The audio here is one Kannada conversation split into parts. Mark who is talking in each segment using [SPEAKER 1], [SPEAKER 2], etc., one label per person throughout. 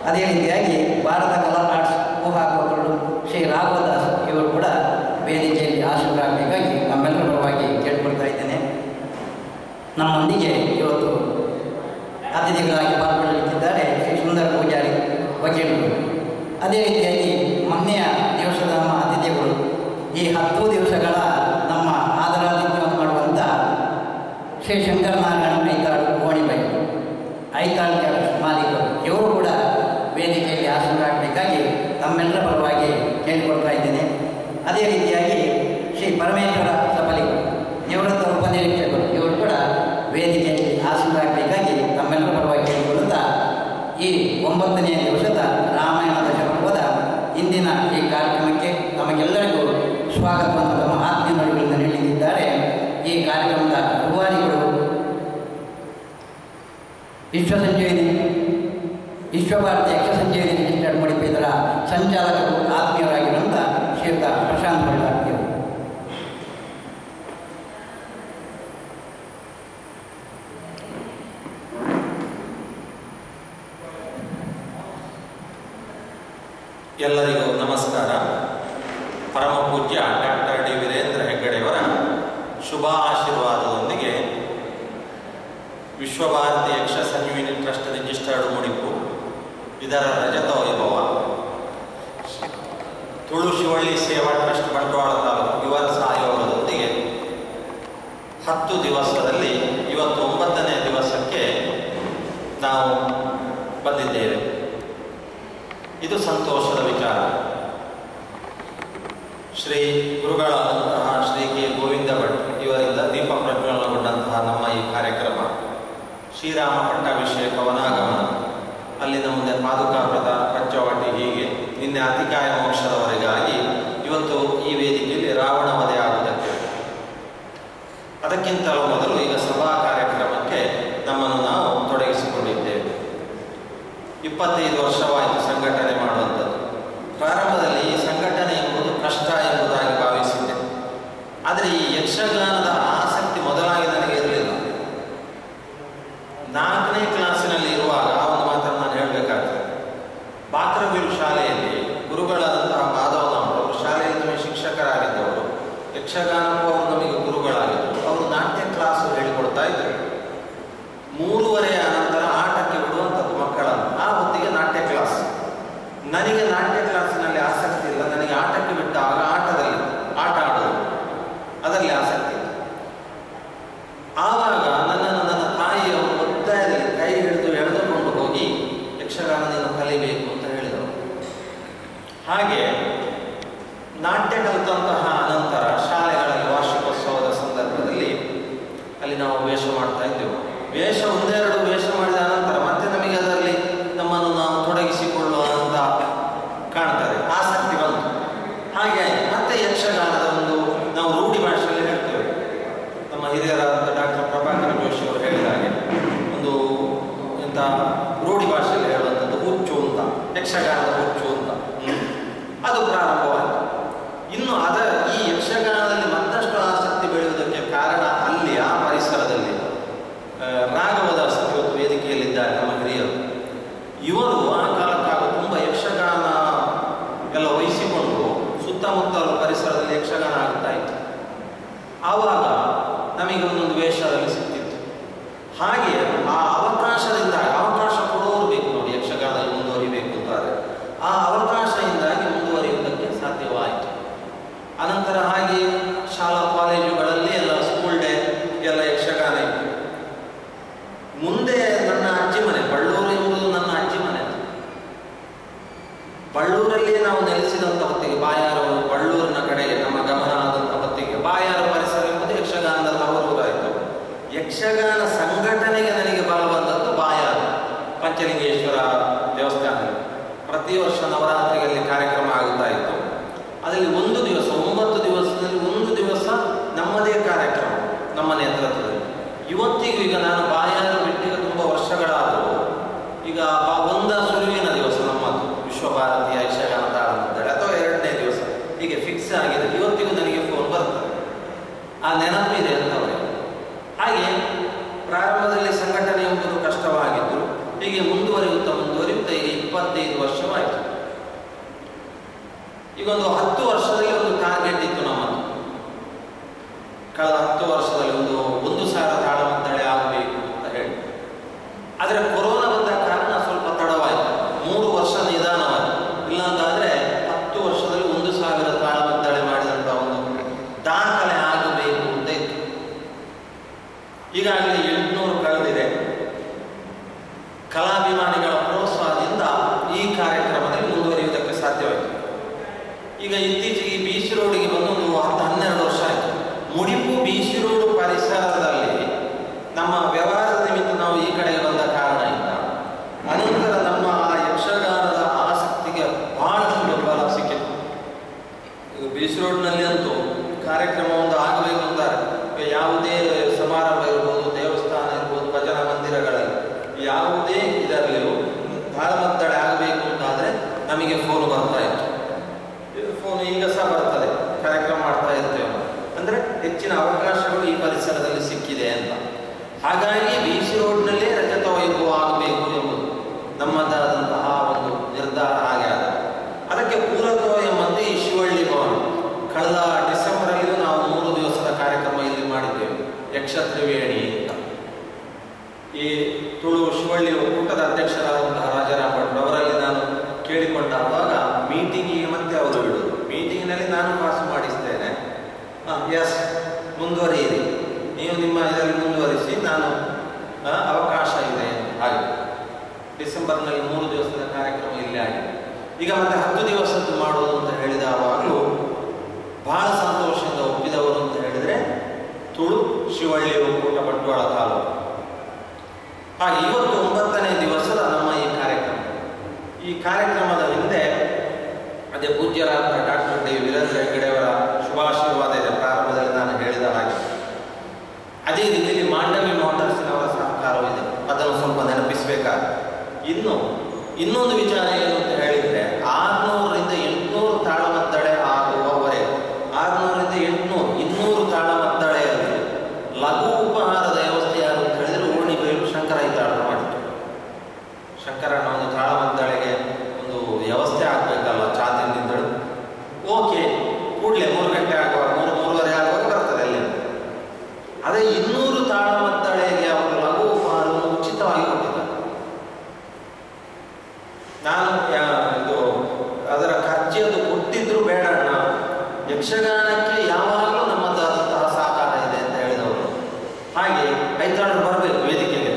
[SPEAKER 1] ಅದೇ ರೀತಿಯಾಗಿ ಭಾರತ ಕಲಾ ಆರ್ಟ್ಸ್ ಊಹಾಪಕರು ಶ್ರೀ ರಾಘವದಾಸ್ ಇವರು ಕೂಡ ವೇದಿಕೆಯಲ್ಲಿ ಆಶೀರ್ವಾದಬೇಕಾಗಿ ನಮ್ಮೆಲ್ಲರ ಪರವಾಗಿ ಕೇಳ್ಕೊಳ್ತಾ ಇದ್ದೇನೆ ನಮ್ಮೊಂದಿಗೆ ಇವತ್ತು ಅತಿಥಿಗಳಾಗಿ ಪಾಲ್ಗೊಳ್ಳಲಿಕ್ಕಿದ್ದಾರೆ ಶ್ರೀ ಸುಂದರ ಪೂಜಾರಿ ವಕೀಲರು ಅದೇ ರೀತಿಯಾಗಿ ಮೊನ್ನೆಯ ದಿವಸದ ನಮ್ಮ ಅತಿಥಿಗಳು ಈ ಹತ್ತು ದಿವಸಗಳ ನಮ್ಮ ಆದರಾತಿಥ್ಯವನ್ನು ಮಾಡುವಂಥ ಶ್ರೀ ಶಂಕರನಾರಾಯಣ ಐತಾಳು ಓಣಿಬೈ ಐತಾಳ್ ಮಾಲೀಕರು ಇವರು ಕೂಡ ವೇದಿಕೆಯಲ್ಲಿ ಆಸೀನರಾಗಬೇಕಾಗಿ ತಮ್ಮೆಲ್ಲರ ಪರವಾಗಿ ಕೇಳಿಕೊಳ್ತಾ ಇದ್ದೇನೆ ಅದೇ ರೀತಿಯಾಗಿ ಶ್ರೀ ಪರಮೇಶ್ವರ ಸಫಲಿಗಳು ನಿವೃತ್ತ ಉಪನಿರೀಕ್ಷಕರು ಇವರು ಕೂಡ ವೇದಿಕೆಯಲ್ಲಿ ಆಸೀನರಾಗಬೇಕಾಗಿ ತಮ್ಮೆಲ್ಲರ ಪರವಾಗಿ ಕೇಳಿಕೊಳ್ಳುತ್ತಾ ಈ ಒಂಬತ್ತನೇ ದಿವಸದ ರಾಮಾಯಣ ದಶಪರ್ವದ ಇಂದಿನ ಈ ಕಾರ್ಯಕ್ರಮಕ್ಕೆ ನಮಗೆಲ್ಲರಿಗೂ ಸ್ವಾಗತವನ್ನು ತಮ್ಮ ಆತ್ಮೀಯ ನುಡಿಗಳಿಂದ ನೀಡಲಿದ್ದಾರೆ ಈ ಕಾರ್ಯಕ್ರಮದ ರೂವಾರಿಗಳು ವಿಶ್ವ ಸಂಜೀವಿನಿ ವಿಶ್ವಭಾರತಿ ಯಕ್ಷ ಸಂಜೀವಿನಿ ರಿಜಿಸ್ಟರ್ಡ್ ಮಡಿಪು ಇದರ ಸಂಚಾಲಕರು ಆತ್ಮೀಯರಾಗಿರುವಂಥ ಶ್ರೀಯುತ ಪ್ರಶಾಂತ್ ಬಳ್ಳಾರಿ ಅವರು
[SPEAKER 2] ಎಲ್ಲರಿಗೂ ನಮಸ್ಕಾರ ಪರಮ ಪೂಜ್ಯ ಡಾಕ್ಟರ್ ಡಿ ವೀರೇಂದ್ರ ಹೆಗ್ಗಡೆಯವರ ಶುಭ ಆಶೀರ್ವಾದದೊಂದಿಗೆ ವಿಶ್ವಭಾರತಿ ಯಕ್ಷ ಸಂಜೀವಿನಿ ಟ್ರಸ್ಟ್ ರಿಜಿಸ್ಟರ್ಡ್ ಮುಡಿಪು ಇದರ ರಜತ ವೈಭವ ತುಳು ಶಿವಳ್ಳಿ ಸೇವಾ ಟ್ರಸ್ಟ್ ಬಂಟ್ವಾಳ ತಾಲೂಕು ಇವರ ಸಹಯೋಗದೊಂದಿಗೆ ಹತ್ತು ದಿವಸದಲ್ಲಿ ಇವತ್ತು ಒಂಬತ್ತನೇ ದಿವಸಕ್ಕೆ ನಾವು ಬಂದಿದ್ದೇವೆ ಇದು ಸಂತೋಷದ ವಿಚಾರ ಶ್ರೀ ಗುರುಗಳಾದಂತಹ ಶ್ರೀ ಕೆ ಗೋವಿಂದ ಭಟ್ ಇವರಿಂದ ದೀಪ ಪ್ರಜ್ವಲನಗೊಂಡಂತಹ ನಮ್ಮ ಈ ಕಾರ್ಯಕ್ರಮ ಶ್ರೀರಾಮ ಪಟ್ಟಾಭಿಷೇಕ ವನಾಗಮನ ಅಲ್ಲಿಂದ ಮುಂದೆ ಪಾದುಕಾ ವ್ರತ ಪಂಚವಟಿ ಹೀಗೆ ನಿನ್ನೆ ಅತಿಕಾಯ ಮೋಕ್ಷದವರೆಗಾಗಿ ಇವತ್ತು ಈ ವೇದಿಕೆಯಲ್ಲಿ ರಾವಣ ವಧೆ ಆಗುವುದಕ್ಕೆ ಅದಕ್ಕಿಂತಲೂ ಮೊದಲು ಈಗ ಸಭಾ ಕಾರ್ಯಕ್ರಮಕ್ಕೆ ನಮ್ಮನ್ನು ನಾವು ತೊಡಗಿಸಿಕೊಂಡಿದ್ದೇವೆ ಇಪ್ಪತ್ತೈದು ವರ್ಷವಾಯಿತು ಸಂಘಟನೆ ಮಾಡುವಂಥದ್ದು ಪ್ರಾರಂಭದಲ್ಲಿ ಈ ಸಂಘಟನೆ ಎಂಬುದು ಕಷ್ಟ ಎಂಬುದಾಗಿ ಭಾವಿಸಿದ್ದೆ ಆದರೆ ಈ ಯಕ್ಷಗಾನದ ಆಸಕ್ತಿ ಮೊದಲಾಗಿ ನನಗೆ ಇರಲಿಲ್ಲ ನಾಲ್ಕನೇ ಕ್ಲಾಸಿನಲ್ಲಿ ಇರುವಾಗ ಆ ಒಂದು ಮಾತನ್ನು ನಾನು ಹೇಳಬೇಕಾಗ್ತದೆ ಬಾಕ್ರಬೀರು ಶಾಲೆಯಲ್ಲಿ ಗುರುಗಳಾದಂತಹ ಮಾಧವನವರು ಅವರು ಶಾಲೆಯಲ್ಲಿ ನಮಗೆ ಶಿಕ್ಷಕರಾಗಿದ್ದವರು ಯಕ್ಷಗಾನಕ್ಕೂ ಅವರು ನಮಗೆ ಗುರುಗಳಾಗಿದ್ದರು ಅವರು ನಾಟ್ಯ ಕ್ಲಾಸು ಹೇಳಿಕೊಡ್ತಾ ಇದ್ದರು ಮೂರುವರೆಯ ನಂತರ ಆಟಕ್ಕೆ ಬಿಡುವಂಥದ್ದು ಮಕ್ಕಳನ್ನು ಆ ಹೊತ್ತಿಗೆ ನಾಟ್ಯ ಕ್ಲಾಸ್ ನನಗೆ ನಾಟ್ಯ ಕ್ಲಾಸಿನಲ್ಲಿ ಆಸಕ್ತಿ ಇಲ್ಲ ನನಗೆ ಆಟಕ್ಕೆ ಬಿಟ್ಟಾಗ ಆಟದಲ್ಲಿ ಆಟ ಆಡೋದು ಅದರಲ್ಲಿ ಆಸಕ್ತಿ ಇದೆ ಆವಾಗ ನನ್ನನ್ನು ನನ್ನ ತಾಯಿಯವರು ಒತ್ತಾಯದಲ್ಲಿ ಕೈ ಹಿಡಿದು ಎಳೆದುಕೊಂಡು ಹೋಗಿ ಯಕ್ಷಗಾನದಿಂದ ಕಲಿಬೇಕು ಅಂತ ಹೇಳಿದರು ಹಾಗೆ ನಾಟ್ಯ ಕಲಿತಂತಹ ಅನಂತರ ಶಾಲೆಗಳಲ್ಲಿ ವಾರ್ಷಿಕೋತ್ಸವದ ಸಂದರ್ಭದಲ್ಲಿ ಅಲ್ಲಿ ನಾವು ವೇಷ ಮಾಡ್ತಾ ಇದ್ದೆವು ವೇಷ ಒಂದೆರಡು ವೇಷ ಮಾಡಿದ ಅನಂತರ ಮತ್ತೆ ನಮಗೆ ಅದರಲ್ಲಿ ನಮ್ಮನ್ನು ನಾವು ತೊಡಗಿಸಿಕೊಳ್ಳುವ ಅಂತ ಕಾಣ್ತದೆ ಆಸಕ್ತಿ ಬಂತು ಹಾಗೆ ಆಯ್ತು. ಮತ್ತೆ ಯಕ್ಷಗಾನದ ಒಂದು ನಾವು ರೂಢಿ ಭಾಷೆಯಲ್ಲಿ ಹೇಳ್ತೇವೆ ನಮ್ಮ ಹಿರಿಯರಾದಂಥ ಡಾಕ್ಟರ್ ಪ್ರಭಾಕರ ಜೋಶಿ ಅವರು ಹೇಳಿದ ಹಾಗೆ ಒಂದು ಎಂಥ ರೂಢಿ ಭಾಷೆಯಲ್ಲಿ ಹೇಳುವಂಥದ್ದು ಹುಚ್ಚು ಅಂತ ಯಕ್ಷಗಾನದ ಹುಚ್ಚು ಅಂತ ಹ್ಮ್. ಅದು ಪ್ರಾರಂಭವಾಯಿತು ಇನ್ನು ಅದ ಈ ಯಕ್ಷಗಾನದಲ್ಲಿ ಮತ್ತಷ್ಟು ಆಸಕ್ತಿ ಬೆಳೆಯುವುದಕ್ಕೆ ಕಾರಣ ಅಲ್ಲಿ ಆ ಪರಿಸರದಲ್ಲಿ ಆ, ರಾಘವದಾಸ್ ಇವತ್ತು ವೇದಿಕೆಯಲ್ಲಿದ್ದಾರೆ ನಮ್ಮ ಹಿರಿಯರು ಇವರು ಆ ಕಾಲಕ್ಕಾಗ ತುಂಬ ಯಕ್ಷಗಾನ ಎಲ್ಲ ವಹಿಸಿಕೊಂಡು ಸುತ್ತಮುತ್ತಲ ಪರಿಸರದಲ್ಲಿ ಯಕ್ಷಗಾನ ಆಗ್ತಾ ಇತ್ತು ಆವಾಗ ನಮಗೆ ಒಂದೊಂದು ವೇಷದಲ್ಲಿ ಸಿಕ್ತಿತ್ತು ಹಾಗೆ ಆ ಅವಕಾಶದಿಂದ ಅವಕಾಶ ಕೊಡೋರು ಬೇಕು ನೋಡಿ ಯಕ್ಷಗಾನದಲ್ಲಿ ಮುಂದುವರಿಬೇಕು ಅಂತಾರೆ ಆ ಅವಕಾಶದಿಂದಾಗಿ ಮುಂದುವರಿಯುವುದಕ್ಕೆ ಸಾಧ್ಯವಾಯಿತು ಅನಂತರ ಹಾಗೆ ಶಾಲಾ ಕಾಲೇಜುಗಳಲ್ಲಿ ಎಲ್ಲ ಸ್ಕೂಲ್ ಡೇ ಎಲ್ಲ ಯಕ್ಷಗಾನ ಇತ್ತು ಮುಂದೆ ನನ್ನ ಅಜ್ಜಿ ಮನೆ ಬಳ್ಳೂರು ಎಂಬುದು ನನ್ನ ಅಜ್ಜಿ ಮನೆ ಬಳ್ಳೂರಲ್ಲಿಯೇ ನಾವು ನೆಲೆಸಿದಂಥ ಹೊತ್ತಿಗೆ ಬಾಯಾರು ಬಳ್ಳೂರಿನ ಕಡೆಗೆ ನಮ್ಮ ಗಮನ ಆದಂಥ ಹೊತ್ತಿಗೆ ಬಾಯಾರು ಪರಿಸರ ಎಂಬುದು ಯಕ್ಷಗಾನದ ತವರೂರಾಯಿತು ಯಕ್ಷಗಾನ ಸಂಘಟನೆಗೆ ನನಗೆ ಬಲ ಬಂದದ್ದು ಬಾಯಾರು ಪಂಚಲಿಂಗೇಶ್ವರ ದೇವಸ್ಥಾನದಲ್ಲಿ ಪ್ರತಿ ವರ್ಷ ನವರಾತ್ರಿಯಲ್ಲಿ ಕಾರ್ಯಕ್ರಮ ಆಗುತ್ತಾ ಇತ್ತು ಅದರಲ್ಲಿ ಒಂದು ದಿವಸ ಒಂಬತ್ತು ದಿವಸದಲ್ಲಿ ಒಂದು ದಿವಸ ನಮ್ಮದೇ ಕಾರ್ಯಕ್ರಮ ನಮ್ಮ ನೇತೃತ್ವದಲ್ಲಿ ಇವತ್ತಿಗೂ ಈಗ ನಾನು ಬಾಯಾರು ಬಿಟ್ಟಿಗೆ ತುಂಬ ವರ್ಷಗಳಾದರೂ ಈಗ ಆ ಒಂದ ಸುರುವಿನ ದಿವಸ ನಮ್ಮದು ವಿಶ್ವಭಾರತೀಯ ಯಕ್ಷಗಾನ ತಾಳಂತಿದ್ದಾಳೆ ಅಥವಾ ಎರಡನೇ ದಿವಸ ಹೀಗೆ ಫಿಕ್ಸ್ ಆಗಿದೆ ಇವತ್ತಿಗೂ ನನಗೆ ಫೋನ್ ಬರ್ತದೆ ಆ ನೆನಪು ಇದೆ ಅಂತವರಿಗೆ ಹಾಗೆ ಪ್ರಾರಂಭದಲ್ಲಿ ಸಂಘಟನೆ ಎಂಬುದು ಕಷ್ಟವಾಗಿದ್ದು ಹೀಗೆ ಮುಂದುವರಿಯುತ್ತಾ ಮುಂದುವರಿಯುತ್ತಾ ಈಗ ಇಪ್ಪತ್ತೈದು ಈಗ ಒಂದು ಹತ್ತು ವರ್ಷದಲ್ಲಿ ಒಂದು ಟಾರ್ಗೆಟ್ ಇತ್ತು ನಮ್ಮದು ಕಳೆದ ಹತ್ತು ವರ್ಷದಲ್ಲಿ ಒಂದು ಒಂದು ಸಾವಿರ ತಾಳಮದ್ದಳೆ ಆಗಬೇಕು ಅಂತ ಹೇಳಿ ಆದರೆ ಕೊರೋನಾ ಬಂದ ಕಾರಣ ಸ್ವಲ್ಪ ತಡವಾಯಿತು ಮೂರು ವರ್ಷ ನಿಧಾನವಾಯಿತು ಇಲ್ಲಾಂತಾದ್ರೆ ಹತ್ತು ವರ್ಷದಲ್ಲಿ ಒಂದು ಸಾವಿರ ತಾಳಮದ್ದಳೆ ಮಾಡಿದಂಥ ಒಂದು ದಾಖಲೆ ಆಗಬೇಕು ಅಂತ ಇತ್ತು ಈಗಾಗಲೇ ಎಂಟುನೂರು ಕಳೆದಿದೆ ಕಲಾಭಿಮಾನಿಗಳ ಪ್ರೋತ್ಸಾಹದಿಂದ ಈ ಕಾರ್ಯಕ್ರಮದಲ್ಲಿ ಮುಂದುವರಿಯುವುದಕ್ಕೆ ಸಾಧ್ಯವಾಯಿತು ಈಗ ಇತ್ತೀಚೆಗೆ ಬೀಚ್ ರೋಡಿಗೆ ಬಂದು ಒಂದು ಹತ್ತು ಹನ್ನೆರಡು ವರ್ಷ ಆಯಿತು ಮುಡಿಪು ಬೀಚ್ ರೋಡ್ ಪರಿಸರದಲ್ಲಿ ನಮ್ಮ ವ್ಯವಹಾರದ ನಿಮಿತ್ತ ನಾವು ಈ ಕಡೆಗೆ ಬಂದ ಕಾರಣದಿಂದ ಅನಂತರ ನಮ್ಮ ಆ ಯಕ್ಷಗಾನದ ಆಸಕ್ತಿಗೆ ಬಹಳಷ್ಟು ಬೆಂಬಲ ಸಿಕ್ಕಿತು ಈಗ ಬೀಚ್ ರೋಡ್ನಲ್ಲಿ ಅಂತೂ ಕಾರ್ಯಕ್ರಮ ಒಂದು ಆಗಬೇಕು ಅಂತಾರೆ ಈಗ ಯಾವುದೇ ಸಮಾರಂಭ ಇರ್ಬೋದು ದೇವಸ್ಥಾನ ಇರ್ಬೋದು ಭಜನಾ ಮಂದಿರಗಳಲ್ಲಿ ಯಾವುದೇ ಇದರಲ್ಲಿ ತಾಳಮದ್ದಳೆ ಆಗಬೇಕು ಅಂತಾದರೆ ನಮಗೆ ಫೋನ್ ಬರ್ತಾ ಇತ್ತು ಫೋನ್ ಈಗ ಸಹ ಬರ್ತದೆ ಕಾರ್ಯಕ್ರಮ ಮಾಡ್ತಾ ಇರ್ತೇವೆ ನಾವು. ಅಂದ್ರೆ ಹೆಚ್ಚಿನ ಅವಕಾಶಗಳು ಈ ಪರಿಸರದಲ್ಲಿ ಸಿಕ್ಕಿದೆ ಅಂತ ಹಾಗಾಗಿ ಬೀಚ್ ರೋಡ್ನಲ್ಲೇ ರಜತ ವೈಭವ ಆಗಬೇಕು ಎಂಬುದು ನಮ್ಮದಾದಂತಹ ಒಂದು ನಿರ್ಧಾರ ಹಾಗೆ ಆದ ಅದಕ್ಕೆ ಪೂರಕ ಎಂಬಂತೆ ಈ ಶಿವಳ್ಳಿ ಭವನ ಕಳೆದ ಡಿಸೆಂಬರಲ್ಲಿಯೂ ನಾವು ಮೂರು ದಿವಸದ ಕಾರ್ಯಕ್ರಮ ಇಲ್ಲಿ ಮಾಡಿದ್ದೇವೆ ಯಕ್ಷ ತ್ರಿವೇಣಿ ಅಂತ ಈ ತುಳು ಶಿವಳ್ಳಿ ಒಕ್ಕೂಟದ ಅಧ್ಯಕ್ಷರಾದಂತಹ ರಾಜಾರಾಮ್ ಭಟ್ರು ಅವರಲ್ಲಿ ನಾನು ಕೇಳಿಕೊಂಡಾಗ ಮೀಟಿಂಗಿಗೆ ಮತ್ತೆ ಅವರು ಬಿಡುದು ಮೀಟಿಂಗಿನಲ್ಲಿ ನಾನು ಪಾಸ್ ಮಾಡಿಸ್ತೇನೆ ಎಸ್ ಮುಂದುವರಿಯಿರಿ ನೀವು ನಿಮ್ಮ ಇದರಲ್ಲಿ ಮುಂದುವರಿಸಿ ನಾನು ಆ, ಅವಕಾಶ ಇದೆ ಹಾಗೆ ಡಿಸೆಂಬರ್ನಲ್ಲಿ ಮೂರು ದಿವಸದ ಕಾರ್ಯಕ್ರಮ ಇಲ್ಲೇ ಆಗಿದೆ ಈಗ ಮತ್ತೆ ಹತ್ತು ದಿವಸದ್ದು ಮಾಡುವುದು ಅಂತ ಹೇಳಿದ ಆವಾಗಲೂ ಬಹಳ ಸಂತೋಷದಿಂದ ಒಪ್ಪಿದವರು ಅಂತ ಹೇಳಿದರೆ ತುಳು ಶಿವಳ್ಳಿ ಒಕ್ಕೂಟ ಬಂಟ್ವಾಳ ತಾಲೂಕು ಹಾಗೆ ಇವತ್ತು ಒಂಬತ್ತನೇ ದಿವಸದ ನಮ್ಮ ಈ ಕಾರ್ಯಕ್ರಮ ಈ ಕಾರ್ಯಕ್ರಮದ ಹಿಂದೆ ಅದೇ ಪೂಜ್ಯರಾದ ಡಾಕ್ಟರ್ ಡಿ ವೀರೇಂದ್ರ ಹೆಗ್ಗಡೆಯವರ ಶುಭಾಶೀರ್ವಾದ ಇದೆ ಪ್ರಾರಂಭದಲ್ಲಿ ನಾನು ಹೇಳಿದ ಹಾಗೆ ಅದೇ ರೀತಿಯಲ್ಲಿ ಮಾಂಡವಿ ಮೋಟಾರ್ಸಿನವರ ಸಹಕಾರವಿದೆ ಅದನ್ನು ಸ್ವಲ್ಪ ನೆನಪಿಸಬೇಕಾಗ ಇನ್ನು ಇನ್ನೊಂದು ವಿಚಾರ ಏನು ಅಂತ ಹೇಳಿದ್ರೆ ಆರುನೂರರಿಂದ ಎಂಟುನೂರು ತಾಳಮದ್ದಳೆ ಆಗುವವರೆಗೆ ಆರುನೂರರಿಂದ ಎಂಟುನೂರು ಇನ್ನೂರು ತಾಳಮದ್ದಳೆಯಲ್ಲಿ ಲಘು ಉಪಹಾರದ ವ್ಯವಸ್ಥೆ ಯಾರು ಅಂತ ಹೇಳಿದ್ರೆ ಓಣಿ ಬೈಲು ಶಂಕರ ಇದ್ದಾಳು ಮಾಡಿತ್ತು ಶಂಕರಣ್ಣ ಒಂದು ತಾಳಮದ್ದಳೆಗೆ ಒಂದು ವ್ಯವಸ್ಥೆ ಆಗಬೇಕಲ್ಲ ಚಾತಿನಿಂದಳು ಓಕೆ ಕೂಡಲೇ ಮೂರು ಗಂಟೆ ಆಗುವಾಗ ಮೂರು ಮೂರುವರೆ ಆಗುವಾಗ ಬರ್ತದೆ ಅಲ್ಲಿ ಅದೇ ಇನ್ನೂರು ತಾಳಮದ್ದಳೆಗೆ ಅವರು ಲಘು ಉಪಹಾರವನ್ನು ಉಚಿತವಾಗಿ ಕೊಟ್ಟಿದ್ದಾರೆ ನಾನು ಯಾ- ಇದು ಅದರ ಖರ್ಚಿಯದು ಕೊಟ್ಟಿದ್ರು ಬೇಡ ಅಣ್ಣ ಯಕ್ಷಗಾನಕ್ಕೆ ಯಾವಾಗಲೂ ನಮ್ಮದಾದಂತಹ ಸಹಕಾರ ಇದೆ ಅಂತ ಹೇಳಿದವರು ಹಾಗೆ ಐತಾಳರು ಬರಬೇಕು ವೇದಿಕೆಗೆ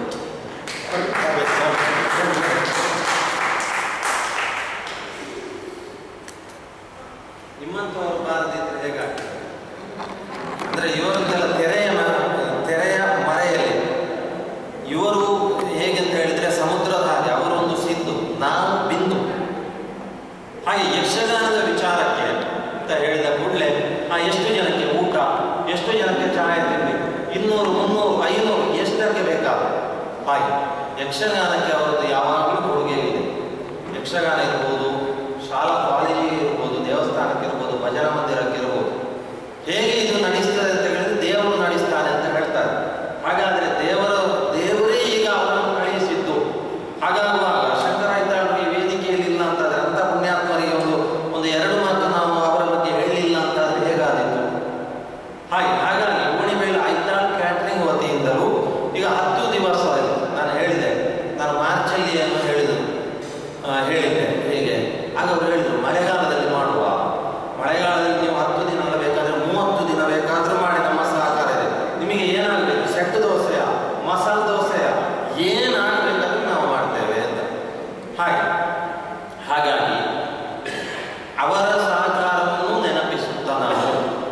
[SPEAKER 2] ನಿಮ್ಮಂಥವರು ಬಾರದಿದ್ರೆ ಹೇಗಾಗ್ತದೆ ಅಂದ್ರೆ ಇವರದ್ದೆಲ್ಲ ತೆರೆಯ ಮ- ತೆರೆಯ ಮರೆಯಲ್ಲಿ ಇವರು ಹೇಗೆಂತ ಹೇಳಿದ್ರೆ ಸಮುದ್ರದ ಹಾಗೆ ಅವರೊಂದು ಸಿಂಧು ನಾವು ಬಿಂದು ಹಾಗೆ ಯಕ್ಷಗಾನದ ವಿಚಾರಕ್ಕೆ ಅಂತ ಹೇಳಿದ ಕೂಡಲೇ ಆ ಎಷ್ಟು ಜನಕ್ಕೆ ಊಟ ಎಷ್ಟು ಜನಕ್ಕೆ ಚಾಯ ತಿಂಡಿ ಇನ್ನೂರು ಮುನ್ನೂರು ಐನೂರು ಎಷ್ಟಕ್ಕೆ ಬೇಕಾದ ಹಾಗೆ ಯಕ್ಷಗಾನಕ್ಕೆ ಅವರದ್ದು ಯಾವಾಗಲೂ ಕೊಡುಗೆ ಇದೆ ಯಕ್ಷಗಾನ ಇರ್ಬೋದು ಶಾಲಾ ಕಾಲೇಜಿಗೆ ಇರ್ಬೋದು ದೇವಸ್ಥಾನಕ್ಕೆ ಇರ್ಬೋದು ಭಜನಾ ಮಂದಿರಕ್ಕೆ ಇರ್ಬೋದು ಹೇಗೆ ಇದು ನಡೆಸ್ತದೆ ಅಂತ ಹೇಳಿದ್ರೆ ದೇವರು ನಡೆಸ್ತಾನೆ ಅಂತ ಹೇಳ್ತಾರೆ ಹಾಗಾದ್ರೆ ದೇವರ ದೇವರೇ ಈಗ ಅವರನ್ನು ಕಳುಹಿಸಿದ್ದು ಹಾಗಾಗುವಾಗ ಶಂಕರಾಚಾರ್ಯರು ಈ ವೇದಿಕೆಯಲ್ಲಿ ಇಲ್ಲ ಅಂತಾದ್ರೆ ಅಂತ ಪುಣ್ಯಾತ್ಮರಿಗೆ ಒಂದು ಒಂದು ಎರಡು ಮಾತು ನಾವು ಅವರ ಬಗ್ಗೆ ಹೇಳಲಿಲ್ಲ ಅಂತಾದ್ರೆ ಹೇಗಾದಿತ್ತು ಹಾಗೆ ಹಾಗಾಗಿ ಓಣಿಮೇಲೆ ಐತಾಳ್ ಕ್ಯಾಟ್ರಿಂಗ್ ವತಿಯಿಂದಲೂ ಈಗ ಹತ್ತು ದಿವಸ ಆಯ್ತು. ನಾನು ಹೇಳಿದೆ ನಾನು ಮಾರ್ಚಲ್ಲಿ ಏನು ಹೇಳಿದರು ಆ, ಹೇಳಿದ್ದೆ ಹೀಗೆ ಆಗ ಅವರು ಹೇಳಿದರು ಮಳೆಗಾಲದಲ್ಲಿ ಮಾಡುವ ಮಳೆಗಾಲದಲ್ಲಿ ನೀವು ಹತ್ತು ದಿನ ಅಲ್ಲ ಬೇಕಾದ್ರೆ ಮೂವತ್ತು ದಿನ ಬೇಕಾದ್ರೂ ಮಾಡಿ ನಮ್ಮ ಸಹಕಾರ ಇದೆ ನಿಮಗೆ ಏನಾಗಬೇಕು ಸೆಟ್ ದೋಸೆಯ ಮಸಾಲೆ ದೋಸೆಯ ಏನಾಗಬೇಕಾದ್ರೂ ನಾವು ಮಾಡ್ತೇವೆ ಅಂತ ಹಾಗೆ ಹಾಗಾಗಿ ಅವರ ಸಹಕಾರವನ್ನು ನೆನಪಿಸುತ್ತಾ ನಾವು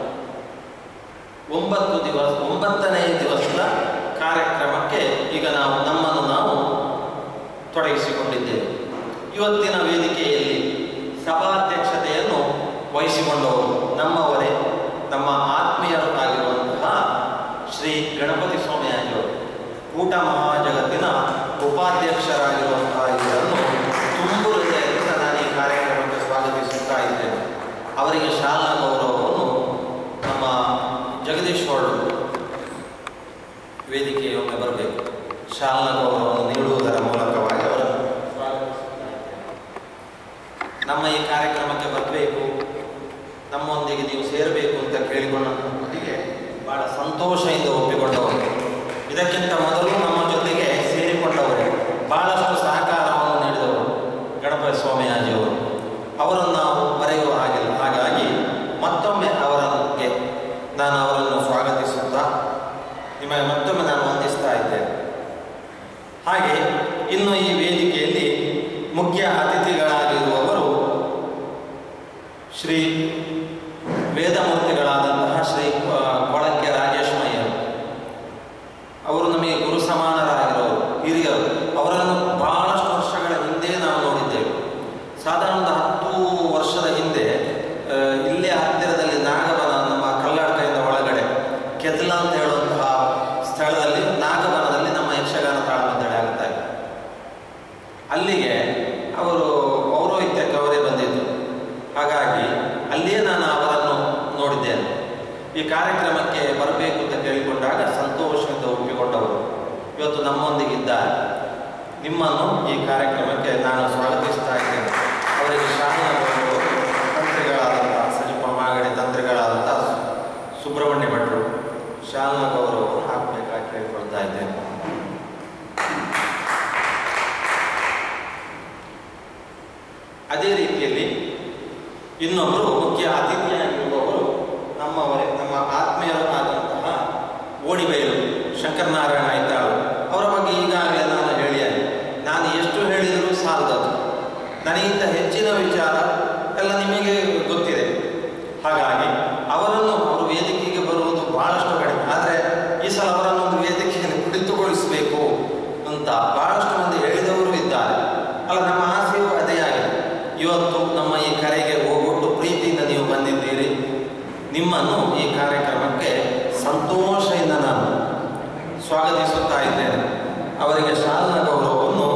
[SPEAKER 2] ಒಂಬತ್ತು ದಿವಸ ಒಂಬತ್ತನೇ ದಿವಸದ ಕಾರ್ಯಕ್ರಮಕ್ಕೆ ಈಗ ನಾವು ನಮ್ಮನ್ನು ನಾವು ತೊಡಗಿಸಿಕೊಂಡಿದ್ದೇವೆ ಇವತ್ತಿನ ವೇದಿಕೆಯಲ್ಲಿ ಸಭಾಧ್ಯಕ್ಷತೆಯನ್ನು ವಹಿಸಿಕೊಂಡವರು ನಮ್ಮವರೇ ನಮ್ಮ ಆತ್ಮೀಯರು ಆಗಿರುವಂತಹ ಶ್ರೀ ಗಣಪತಿ ಸ್ವಾಮಿಯಾಜಿಯವರು ಕೂಟ ಮಹಾಜಗತ್ತಿನ ಉಪಾಧ್ಯಕ್ಷರಾಗಿರುವಂತಹ ಇವರನ್ನು ತುಂಬು ಹೃದಯದಿಂದ ನಾನು ಈ ಕಾರ್ಯಕ್ರಮಕ್ಕೆ ಸ್ವಾಗತಿಸುತ್ತಾ ಇದ್ದೇನೆ ಅವರಿಗೆ ಶಾಲಾ ಗೌರವವನ್ನು ನಮ್ಮ ಜಗದೀಶ್ ಹೊರಡು ವೇದಿಕೆಯೊಮ್ಮೆ ಬರಬೇಕು ಶಾಲಾ ಗೌರವವನ್ನು ನೀಡುವುದರ ಮೂಲಕವಾಗಿ ಅವರನ್ನು ಸ್ವಾಗತಿಸುತ್ತಾರೆ. ನಮ್ಮ ಈ ಕಾರ್ಯಕ್ರಮಕ್ಕೆ ಬರಬೇಕು ನಮ್ಮೊಂದಿಗೆ ನೀವು ಸೇರಬೇಕು ಅಂತ ಕೇಳಿಕೊಂಡ ನಮ್ಮೊಂದಿಗೆ ಬಹಳ ಸಂತೋಷದಿಂದ ಒಪ್ಪಿಕೊಂಡವರು ಇದಕ್ಕಿಂತ ಮೊದಲು ನಮ್ಮ ಜೊತೆಗೆ ಸೇರಿಕೊಂಡವರೇ ಬಹಳಷ್ಟು ಸಹಕಾರವನ್ನು ನೀಡಿದವರು ಗಣಪತಿ ಸ್ವಾಮಿಯಾಜಿಯವರು ಅವರನ್ನು ನಾವು ಮರೆಯುವ ಹಾಗಿಲ್ಲ ಹಾಗಾಗಿ ಮತ್ತೊಮ್ಮೆ ಅವರಿಗೆ ನಾನು ಅವರನ್ನು ಸ್ವಾಗತಿಸುತ್ತಾ ನಿಮಗೆ ಮತ್ತೊಮ್ಮೆ ನಾನು ವಂದಿಸ್ತಾ ಇದ್ದೇನೆ ಹಾಗೆ ಇನ್ನು ಈ ವೇದಿಕೆಯಲ್ಲಿ ಮುಖ್ಯ ಅತಿಥಿಗಳಾಗಿರುವವರು ಶ್ರೀ ವೇದಮೂರ್ತಿಗಳಾದಂತಹ ಶ್ರೀ ಆ, ಕೊಳಕ್ಕೆ ರಾಜೇಶ್ ಮಯ್ಯರು ಅವರು ನಮಗೆ ಗುರು ಸಮಾನರಾಗಿರೋರು ಹಿರಿಯರು ಅವರನ್ನು ಬಹಳಷ್ಟು ವರ್ಷಗಳ ಹಿಂದೆ ನಾವು ನೋಡಿದ್ದೇವೆ ಸಾಧಾರಣ ಒಂದು ಹತ್ತು ವರ್ಷದ ಹಿಂದೆ ಆ, ಇಲ್ಲೇ ಹತ್ತಿರದಲ್ಲಿ ನಾಗವನ ನಮ್ಮ ಕಲ್ಲಡ್ಕದಿಂದ ಒಳಗಡೆ ಕೆದ್ಲ ಅಂತ ಹೇಳುವಂತಹ ಸ್ಥಳದಲ್ಲಿ ನಾಗವನದಲ್ಲಿ ನಮ್ಮ ಯಕ್ಷಗಾನ ತಾಳಮದ್ದಳೆ ಆಗ್ತಾ ಇದೆ ಅಲ್ಲಿಗೆ ಅವರು ಪೌರೋಹಿತ್ಯಕ್ಕೆ ಅವರೇ ಬಂದಿದ್ದು ಹಾಗಾಗಿ ಅಲ್ಲಿಯೇ ನಾನು ಅವರನ್ನು ನೋಡಿದ್ದೇನೆ ಈ ಕಾರ್ಯಕ್ರಮಕ್ಕೆ ಬರಬೇಕು ಅಂತ ಕೇಳಿಕೊಂಡಾಗ ಸಂತೋಷದಿಂದ ಒಪ್ಪಿಕೊಂಡವರು ಇವತ್ತು ನಮ್ಮೊಂದಿಗಿದ್ದಾರೆ ನಿಮ್ಮನ್ನು ಈ ಕಾರ್ಯಕ್ರಮಕ್ಕೆ ನಾನು ಸ್ವಾಗತಿಸ್ತಾ ಇದ್ದೇನೆ ಅವರಿಗೆ ಶಾಲೆಯ ತಂತ್ರಿಗಳಾದಂಥ ಸಜಿಪ ಮಾಗಡಿ ತಂತ್ರಿಗಳಾದಂಥ ಸುಬ್ರಹ್ಮಣ್ಯ ಭಟ್ರು ಶಾಲಾ ಗೌರವವನ್ನು ಹಾಕಬೇಕಾಗಿ ಕೇಳಿಕೊಳ್ತಾ ಇದ್ದೇನೆ ಅದೇ ರೀತಿಯಲ್ಲಿ ಇನ್ನೊಬ್ಬರು ಮುಖ್ಯ ಅತಿಥಿಯಾಗಿರುವವರು ನಮ್ಮವರೇ ನಮ್ಮ ಆತ್ಮೀಯರು ಆದಂತಹ ಓಡಿಬೈಲು ಶಂಕರನಾರಾಯಣ ಐತಾಳು ಅವರ ಬಗ್ಗೆ ಈಗಾಗಲೇ ನಾನು ಹೇಳಿಯಾನೆ ನಾನು ಎಷ್ಟು ಹೇಳಿದರೂ ಸಾಲದದು ನನಗಿಂತ ಹೆಚ್ಚಿನ ವಿಚಾರ ಎಲ್ಲ ನಿಮಗೆ ಗೊತ್ತಿದೆ ಹಾಗಾಗಿ ಅವರನ್ನು ಅವರು ವೇದಿಕೆಗೆ ಬರುವುದು ಬಹಳಷ್ಟು ಕಡಿಮೆ ಆದರೆ ಈ ಸಲ ಅವರನ್ನು ಒಂದು ವೇದಿಕೆಯಲ್ಲಿ ಕುಳಿತುಗೊಳಿಸಬೇಕು ಅಂತ ಬಹಳಷ್ಟು ಮಂದಿ ಹೇಳಿದವರು ಇದ್ದಾರೆ ಅಲ್ಲ ನಮ್ಮ ಆಸೆಯೂ ಅದೇ ಆಗಿದೆ ಇವತ್ತು ನಮ್ಮ ಈ ಕರೆಗೆ ಹೋಗ್ಬಿಟ್ಟು ಪ್ರೀತಿಯಿಂದ ನೀವು ಬಂದಿದ್ದೀರಿ ನಿಮ್ಮನ್ನು ಈ ಕಾರ್ಯಕ್ರಮಕ್ಕೆ ಸಂತೋಷದಿಂದ ನಾನು ಸ್ವಾಗತಿಸುತ್ತಾ ಇದ್ದೇನೆ ಅವರಿಗೆ ಶಾಲಾ ಗೌರವವನ್ನು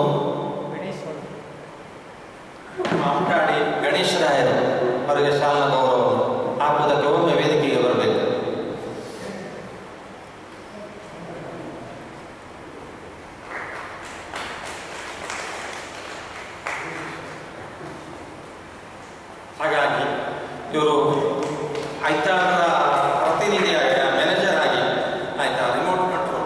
[SPEAKER 2] ಮಾಮಟಾಡಿ ಗಣೇಶರಾಯರು ಅವರಿಗೆ ಶಾಲಾ ಗೌರವವನ್ನು ಹಾಕುವುದಕ್ಕೆ ಒಮ್ಮೆ ವೇದಿಕೆಗೆ ಬರಬೇಕು ಹಾಗಾಗಿ ಇವರು ಐತಾಳರ ಪ್ರತಿನಿಧಿ ಮ್ಯಾನೇಜರ್ ಆಗಿ ಆಯ್ತಾ ರಿಮೋಟ್ ಕಂಟ್ರೋಲ್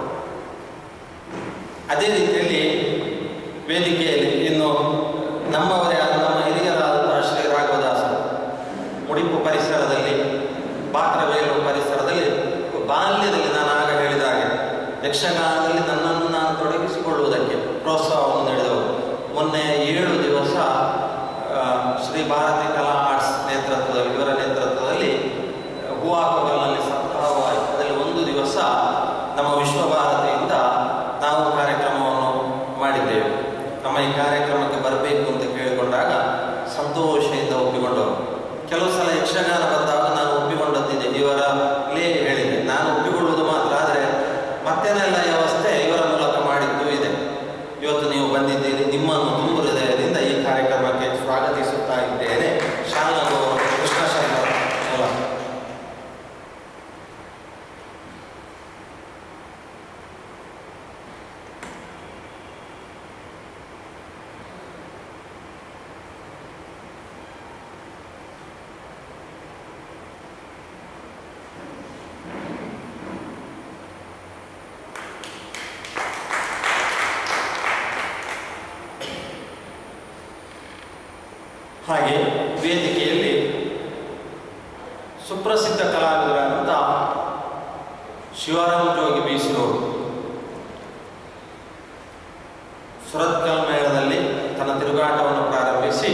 [SPEAKER 2] ಅದೇ ರೀತಿಯಲ್ಲಿ ವೇದಿಕೆಯಲ್ಲಿ ಇನ್ನು ನಮ್ಮವರೇ ಆದ ನಮ್ಮ ಹಿರಿಯರಾದಂತಹ ಶ್ರೀ ರಾಘವದಾಸರು ಮುಡಿಪು ಪರಿಸರದಲ್ಲಿ ಪಾತ್ರವೇಲು ಪರಿಸರದಲ್ಲಿ ಬಾಲ್ಯದಲ್ಲಿ ನಾನು ಆಗ ಹೇಳಿದ ಹಾಗೆ ಯಕ್ಷಗಾನದಲ್ಲಿ ನನ್ನನ್ನು ನಾನು ತೊಡಗಿಸಿಕೊಳ್ಳುವುದಕ್ಕೆ ಪ್ರೋತ್ಸಾಹವನ್ನು ನೀಡಿದವರು ಮೊನ್ನೆ ಏಳು ದಿವಸ ಆ, ಶ್ರೀ ಭಾರತಿ ಕಲಾ ಆರ್ಟ್ಸ್ ನೇತೃತ್ವದಲ್ಲಿ ಇವರ ನೇತೃತ್ವದಲ್ಲಿ ಹೂವಾಕೋಗಲ್ನಲ್ಲಿ ಸಪ್ತಾಹವಾಯಿತು ಅದರಲ್ಲಿ ಒಂದು ದಿವಸ ನಮ್ಮ ವಿಶ್ವಭಾರತಿಯಿಂದ ನಾವು ಕಾರ್ಯಕ್ರಮವನ್ನು ಮಾಡಿದ್ದೇವೆ ನಮ್ಮ ಈ ಕಾರ್ಯಕ್ರಮಕ್ಕೆ ಬರಬೇಕು ಅಂತ ಕೇಳಿಕೊಂಡಾಗ ಸಂತೋಷದಿಂದ ಒಪ್ಪಿಕೊಂಡವರು ಕೆಲವು ಸಲ ಯಕ್ಷಗಾನ ಬಂದಾಗ ನಾನು ಒಪ್ಪಿಕೊಂಡದ್ದಿದೆ ಇವರ ಲೇ ಹೇಳಿದೆ ನಾನು ಒಪ್ಪಿಕೊಳ್ಳುವುದು ಮಾತ್ರ ಆದರೆ ಮತ್ತೇನೆಲ್ಲ ವ್ಯವಸ್ಥೆ ಇವರ ಮೂಲಕ ಮಾಡಿದ್ದು ಇದೆ ಇವತ್ತು ನೀವು ಬಂದಿದ್ದೀರಿ ನಿಮ್ಮನ್ನು ತುಂಬು ಹೃದಯದಿಂದ ಈ ಕಾರ್ಯಕ್ರಮಕ್ಕೆ ಸ್ವಾಗತಿಸುತ್ತಾ ಇದ್ದೇನೆ ಶಾಲಾ ಗೌರವ ಕೃಷ್ಣ ಶಂಕರ ಮೂಲ ಹಾಗೆ ವೇದಿಕೆಯಲ್ಲಿ ಸುಪ್ರಸಿದ್ಧ ಕಲಾವಿದರಾದಂಥ ಶಿವರಾಮ ಜೋಗಿ ಬೀಸಿರೋರು ಸುರತ್ಕಲ್ ಮೇಳದಲ್ಲಿ ತನ್ನ ತಿರುಗಾಟವನ್ನು ಪ್ರಾರಂಭಿಸಿ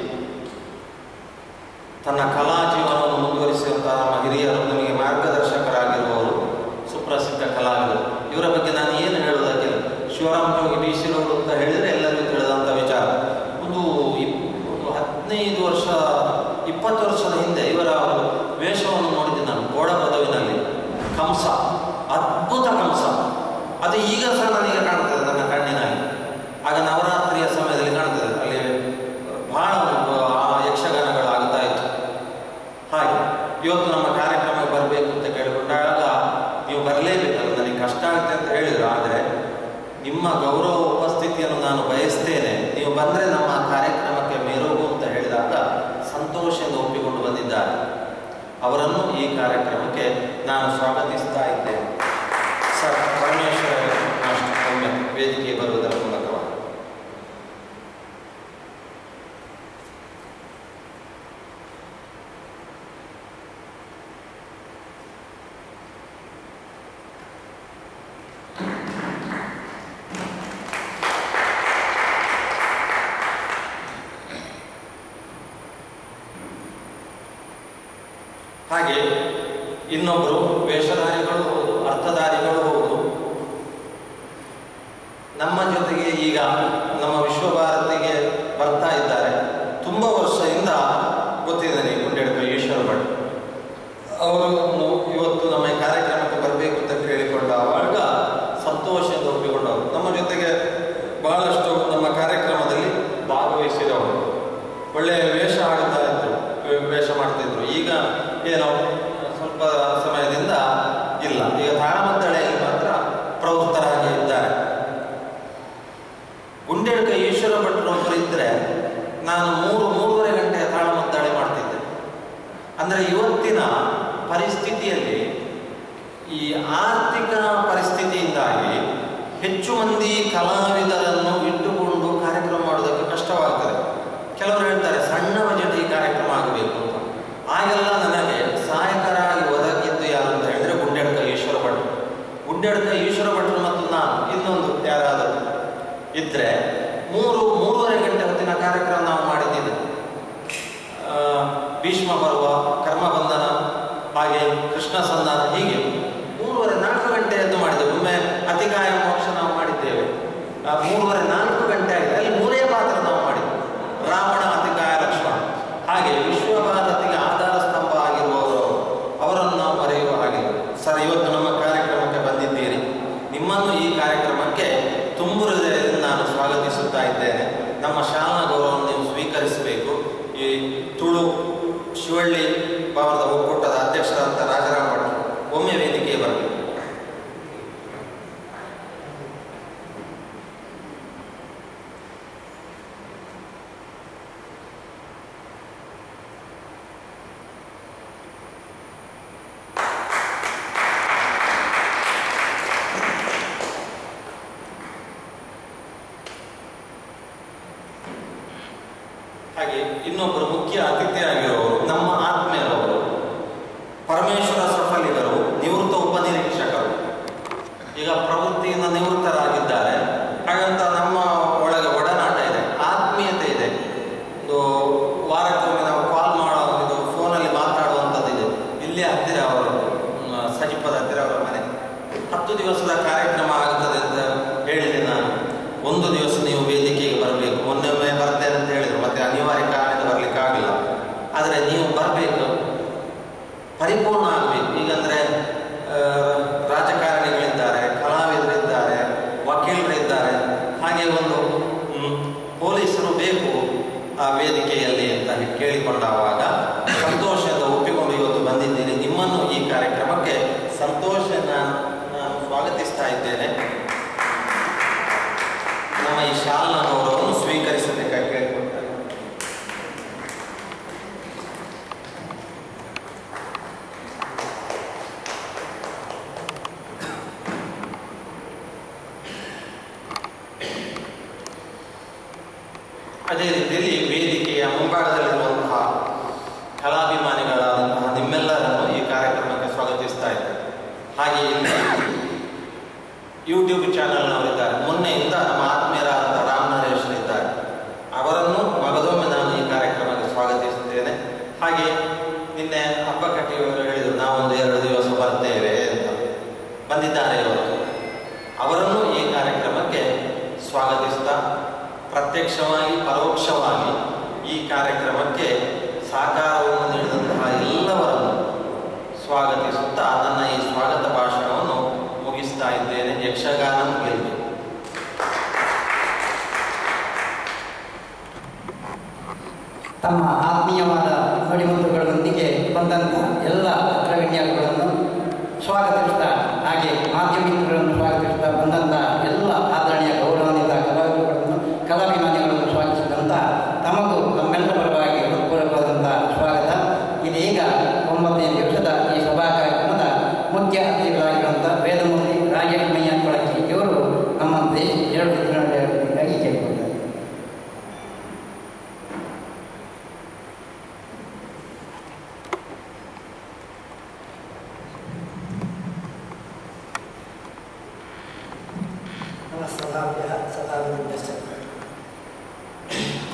[SPEAKER 2] ತನ್ನ ಕಲಾ ಜೀವನವನ್ನು ಮುಂದುವರಿಸಿದಂತಹ ನಮ್ಮ ಹಿರಿಯರು ನಮಗೆ ಮಾರ್ಗದರ್ಶಕರಾಗಿರುವವರು ಸುಪ್ರಸಿದ್ಧ ಕಲಾವಿದರು ಇವರ ಬಗ್ಗೆ ನಾನು ಏನು ಹೇಳುವುದಕ್ಕಿಲ್ಲ ಶಿವರಾಮ ಜೋಗಿ ಬೀಸಿರೋರು ಅಂತ ಹೇಳಿದರೆ ಎಲ್ಲರಿಗೂ ತಿಳಿದಂಥ ವಿಚಾರ ಒಂದು ಇಪ್- ಒಂದು ಹದಿನೈದು ವರ್ಷ ಇಪ್ಪತ್ತು ವರ್ಷದ ಹಿಂದೆ ಇವರ ಒಂದು ವೇಷವನ್ನು ನೋಡಿದ್ದೆ ನಾನು ಗೋಡ ಪದವಿನಲ್ಲಿ ಕಂಸ ಅದ್ಭುತ ಕಂಸ ಅದು ಈಗ ಸಹ ನನಗೆ ಕಾಣ್ತದೆ ನನ್ನ ಕಣ್ಣಿನಲ್ಲಿ ಆಗ ನವರಾತ್ರಿಯ ಸಮಯದಲ್ಲಿ ಕಾಣ್ತದೆ ಅಲ್ಲಿ ಬಹಳ ಒಂದು ಆ ಯಕ್ಷಗಾನಗಳು ಆಗ್ತಾ ಇತ್ತು ಹಾಗೆ ಇವತ್ತು ನಮ್ಮ ಕಾರ್ಯಕ್ರಮಕ್ಕೆ ಬರಬೇಕು ಅಂತ ಕೇಳಿಕೊಂಡಾಗ ನೀವು ಬರಲೇಬೇಕಲ್ಲ ನನಗೆ ಕಷ್ಟ ಆಗುತ್ತೆ ಅಂತ ಹೇಳಿದ್ರು ಆದರೆ ನಿಮ್ಮ ಗೌರವ ಉಪಸ್ಥಿತಿಯನ್ನು ನಾನು ಬಯಸ್ತೇನೆ ನೀವು ಬಂದರೆ ನಮ್ಮ ಕಾರ್ಯಕ್ರಮಕ್ಕೆ ಮೇರೋಗು ಅಂತ ಹೇಳಿದಾಗ ಸಂತೋಷದಿಂದ ಒಪ್ಪಿಕೊಂಡು ಬಂದಿದ್ದಾರೆ ಅವರನ್ನು ಈ ಕಾರ್ಯಕ್ರಮಕ್ಕೆ ನಾನು ಸ್ವಾಗತಿಸ್ತಾ ಇದ್ದೇನೆ ಸರ್ ಪರಮೇಶ್ವರ ಮಾಸ್ಟರ್ ಒಮ್ಮೆ ವೇದಿಕೆ ಬರುವುದರ ಮೂಲಕವಾಗಿ ಹಾಗೆ ಇನ್ನೊಬ್ಬರು ವೇಷಧಾರಿಗಳು ಹೌದು ಅರ್ಥಧಾರಿಗಳು ಹೌದು ನಮ್ಮ ಜೊತೆಗೆ ಈಗ ನಮ್ಮ ವಿಶ್ವಭಾರತಿಗೆ ಬರ್ತಾ ಇದ್ದಾರೆ ತುಂಬ ವರ್ಷದಿಂದ ಗೊತ್ತಿದೆ ನೀವು ಗುಂಡೆಡ್ಕ ಈಶ್ವರ ಭಟ್ ಅವರನ್ನು ಇವತ್ತು ನಮ್ಮ ಈ ಕಾರ್ಯಕ್ರಮಕ್ಕೆ ಬರಬೇಕು ಅಂತ ಕೇಳಿಕೊಂಡಾಗ ಸಂತೋಷದಿಂದ ಒಪ್ಪಿಕೊಂಡವರು ನಮ್ಮ ಜೊತೆಗೆ ಬಹಳಷ್ಟು ನಮ್ಮ ಕಾರ್ಯಕ್ರಮದಲ್ಲಿ ಭಾಗವಹಿಸಿದವರು ಒಳ್ಳೆಯ ವೇಷ ಆಡ್ತಾ ಇದ್ರು ವೇ- ವೇಷ ಮಾಡ್ತಿದ್ರು ಈಗ ಏನೋ ಸ್ವಲ್ಪ ಸಮಯದಿಂದ ಇಲ್ಲ ಈಗ ತಾಳಮದ್ದಳೆಯಲ್ಲಿ ಮಾತ್ರ ಪ್ರವೃತ್ತರಾಗಿ ಇದ್ದಾರೆ ಗುಂಡೆಡ್ಕ ಈಶ್ವರ ಭಟ್ರೊಬ್ಬರು ಇದ್ರೆ ನಾನು ಮೂರು ಮೂರುವರೆ ಗಂಟೆ ತಾಳಮದ್ದಳೆ ಮಾಡ್ತಿದ್ದೆ ಅಂದರೆ ಇವತ್ತಿನ ಪರಿಸ್ಥಿತಿಯಲ್ಲಿ ಈ ಆರ್ಥಿಕ ಪರಿಸ್ಥಿತಿಯಿಂದಾಗಿ ಹೆಚ್ಚು ಮಂದಿ ಕಲಾವಿದರನ್ನು ಇಟ್ಟುಕೊಂಡು ಕಾರ್ಯಕ್ರಮ ಮಾಡೋದಕ್ಕೆ ಕಷ್ಟವಾಗ್ತದೆ ಕೆಲವರು ಹೇಳ್ತಾರೆ ಸಣ್ಣ ಬಜೆಟ್ ಈ ಕಾರ್ಯಕ್ರಮ ಆಗಬೇಕು ಅಂತ ಆಗೆಲ್ಲ ನನಗೆ ಸಹಾಯಕರಾಗಿ ಒದಗಿದ್ದು ಯಾರು ಅಂತ ಹೇಳಿದ್ರೆ ಗುಂಡೆಡ್ಕ ಈಶ್ವರ ಭಟ್ರು ಗುಂಡೆಡ್ಕ ಈಶ್ವರ ಭಟ್ರು ಮತ್ತು ನಾನು ಇನ್ನೊಂದು ಯಾರಾದರೂ ಇದ್ರೆ ಮೂರು ಮೂರುವರೆ ಗಂಟೆ ಹೊತ್ತಿನ ಕಾರ್ಯಕ್ರಮ ನಾವು ಮಾಡಿದ್ದೇವೆ ಆ, ಭೀಷ್ಮ ಪರ್ವ ಕರ್ಮಬಂಧನ ಹಾಗೆ ಕೃಷ್ಣ ಸಂಧಾನ ಹೀಗೆ ಮೂರುವರೆ ನಾಲ್ಕು ಗಂಟೆ ಎದ್ದು ಮಾಡಿದ್ದೇವೆ ಒಮ್ಮೆ ಅತಿಕಾಯ ಮೋಕ್ಷ ನಾವು ಮಾಡಿದ್ದೇವೆ ಆ, ಮೂರುವರೆ ನಾಲ್ಕು ಗಂಟೆ ಆಗಿದೆ ಅಲ್ಲಿ ಮೂರೇ ಪಾತ್ರ ನಾವು ಮಾಡಿದ್ವಿ ರಾವಣ ಅತಿಕಾಯ ಲಕ್ಷ್ಮಣ ಹಾಗೆ ವಿಶ್ವಭಾರತಿಗೆ ಆಧಾರ ಸ್ತಂಭ ಆಗಿರುವವರು ಅವರನ್ನು ನಾವು ಮರೆಯುವ ಹಾಗಿಲ್ಲ ಸರ್ ಇವತ್ತು ನಮ್ಮ ಕಾರ್ಯಕ್ರಮಕ್ಕೆ ಬಂದಿದ್ದೀರಿ ನಿಮ್ಮನ್ನು ಈ ಕಾರ್ಯಕ್ರಮಕ್ಕೆ ತುಂಬು ಹೃದಯದಿಂದ ನಾನು ಸ್ವಾಗತಿಸುತ್ತಾ ಇದ್ದೇನೆ ನಮ್ಮ ಶಾಲಾ ಗೌರವವನ್ನು ನೀವು ಸ್ವೀಕರಿಸಬೇಕು ಈ ತುಳು ಶಿವಳ್ಳಿ ಭವನದ ಒಕ್ಕೂಟದ ಅಧ್ಯಕ್ಷರಾದಂಥ ರಾಜರಾಮ್ ಭಟ್ ಒಮ್ಮೆ ವೇದಿಕೆಗೆ ಬರಬೇಕು ಹಾಗೆ ಇನ್ನೊಬ್ಬರು ಮುಖ್ಯ ಅತಿಥಿಯಾಗಿರುವವರು ನಮ್ಮ ಆತ್ಮೀಯರವರು ಪರಮೇಶ್ವರ ಸಫಲಿಗರು ನಿವೃತ್ತ ಉಪನಿರೀಕ್ಷಕರು ಈಗ ಪ್ರವೃತ್ತಿಯಿಂದ ನಿವೃತ್ತರಾಗಿದ್ದಾರೆ ಹಾಗಂತ ನಮ್ಮ ಒಳಗೆ ಒಡನಾಟ ಇದೆ ಆತ್ಮೀಯತೆ ಇದೆ ಒಂದು ವಾರಕ್ಕೊಮ್ಮೆ ನಾವು ಕಾಲ್ ಮಾಡೋ ಇದು ಫೋನಲ್ಲಿ ಮಾತಾಡುವಂಥದ್ದಿದೆ ಇಲ್ಲೇ ಹತ್ತಿರ ಅವರು ಮ್, ಸಜಿಪದ ಹತ್ತಿರ ಅವರ ಮನೆ ಹತ್ತು ದಿವಸದ ಕಾರ್ಯಕ್ರಮ ಆಗುತ್ತದೆ ಅಂತ ಹೇಳಿದೆ ನಾನು ಒಂದು ದಿವಸ ನೀವು ವೇದಿಕೆಗೆ ಬರಬೇಕು ಮೊನ್ನೆ ಒಮ್ಮೆ ಬರ್ತೇನೆ ಅಂತ ಹೇಳಿದ್ರು ಮತ್ತೆ ಅನಿವಾರ್ಯ ಕಾರಣದಿಂದ ಬರ್ಲಿಕ್ಕೆ ಆಗಿಲ್ಲ ಆದರೆ ನೀವು ಬರಬೇಕು ಪರಿಪೂರ್ಣ ಆಗಬೇಕು ಈಗಂದ್ರೆ ಆ, ರಾಜಕಾರಣಿಗಳಿದ್ದಾರೆ ಕಲಾವಿದರಿದ್ದಾರೆ ವಕೀಲರಿದ್ದಾರೆ ಹಾಗೆ ಒಂದು ಮ್, ಪೊಲೀಸರು ಬೇಕು ಆ ವೇದಿಕೆಯಲ್ಲಿ ಅಂತ ಕೇಳಿಕೊಂಡಾಗ ಸಂತೋಷದಿಂದ ಒಪ್ಪಿಕೊಂಡು ಇವತ್ತು ಬಂದಿದ್ದೀನಿ ನಿಮ್ಮನ್ನು ಈ ಕಾರ್ಯಕ್ರಮಕ್ಕೆ ಸಂತೋಷ ನಾನು ನಾನು ಸ್ವಾಗತಿಸ್ತಾ ಇದ್ದೇನೆ ನಮ್ಮ ಈ ಶಾಲಾ ಗೌರವವನ್ನು ಸ್ವೀಕರಿಸಬೇಕಾಗಿ ಕೇಳಿಕೊಳ್ತಾರೆ ಅದೇ ರೀತಿಯಲ್ಲಿ ವೇದಿಕೆಯ ಮುಂಭಾಗದಲ್ಲಿರುವಂತಹ ಕಲಾಭಿಮಾನಿಗಳಾದಂತಹ ನಿಮ್ಮೆಲ್ಲರನ್ನು ಈ ಕಾರ್ಯಕ್ರಮಕ್ಕೆ ಸ್ವಾಗತಿಸ್ತಾ ಇದ್ದಾರೆ ಹಾಗೆ ಇಲ್ಲಿ ಯೂಟ್ಯೂಬ್ ಚಾನೆಲ್ನವರಿದ್ದಾರೆ ಮೊನ್ನೆಯಿಂದ ನಮ್ಮ ಆತ್ಮೀಯರಾದಂಥ ರಾಮ್ ನರೇಶ್ ಇದ್ದಾರೆ ಅವರನ್ನು ಮಗದೊಮ್ಮೆ ನಾನು ಈ ಕಾರ್ಯಕ್ರಮಕ್ಕೆ ಸ್ವಾಗತಿಸುತ್ತೇನೆ ಹಾಗೆ ನಿನ್ನೆ ಹಬ್ಬ ಕಟ್ಟಿಯವರು ಹೇಳಿದರು ನಾವೊಂದು ಎರಡು ದಿವಸ ಬರ್ತೇವೆ ಅಂತ ಬಂದಿದ್ದಾರೆ ಇವತ್ತು ಅವರನ್ನು ಈ ಕಾರ್ಯಕ್ರಮಕ್ಕೆ ಸ್ವಾಗತಿಸ್ತಾ ಪ್ರತ್ಯಕ್ಷವಾಗಿ ಪರೋಕ್ಷವಾಗಿ ಈ ಕಾರ್ಯಕ್ರಮಕ್ಕೆ ಸಹಕಾರವನ್ನು ನೀಡಿದಂತಹ ಎಲ್ಲವರನ್ನು ಸ್ವಾಗತಿಸುತ್ತಾ ನನ್ನ ಈ ಸ್ವಾಗತ ಭಾಷಣವನ್ನು ಮುಗಿಸ್ತಾ ಇದ್ದೇನೆ ಯಕ್ಷಗಾನ ಗೆಲ್ಬೇಕು
[SPEAKER 1] ತಮ್ಮ ಆತ್ಮೀಯವಾದ ನುಡಿಮುತ್ತುಗಳೊಂದಿಗೆ ಬಂದಂಥ ಎಲ್ಲ ಅಗ್ರಗಣ್ಯಗಳನ್ನು ಸ್ವಾಗತಿಸ್ತಾ ಹಾಗೆ ಮಾಧ್ಯಮಿಕರನ್ನು ಸ್ವಾಗತಿಸ್ತಾ ಬಂದಂಥ ಎಲ್ಲ ಆದರಣೀಯ ಗೌರವಾನ್ವಿತ ಕಲಾವಿದರುಗಳನ್ನು ಕಲಾಭಿಮಾನಿಗಳನ್ನು ಸ್ವಾಗತಿಸಿದಂಥ ತಮಗೂ ನಮ್ಮೆಲ್ಲ ಪರವಾಗಿ ಹೃತ್ಪೂರ್ವಕವಾದಂಥ ಸ್ವಾಗತ ಇದೀಗ ಒಂಬತ್ತನೇ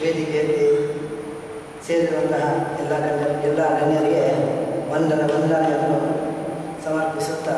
[SPEAKER 3] ವೇದಿಕೆಯಲ್ಲಿ ಸೇರಿರುವಂತಹ ಎಲ್ಲ ಗಣ್ಯ ಎಲ್ಲ ಗಣ್ಯರಿಗೆ ವಂದನ ವಂದನೆಯನ್ನು ಸಮರ್ಪಿಸುತ್ತಾ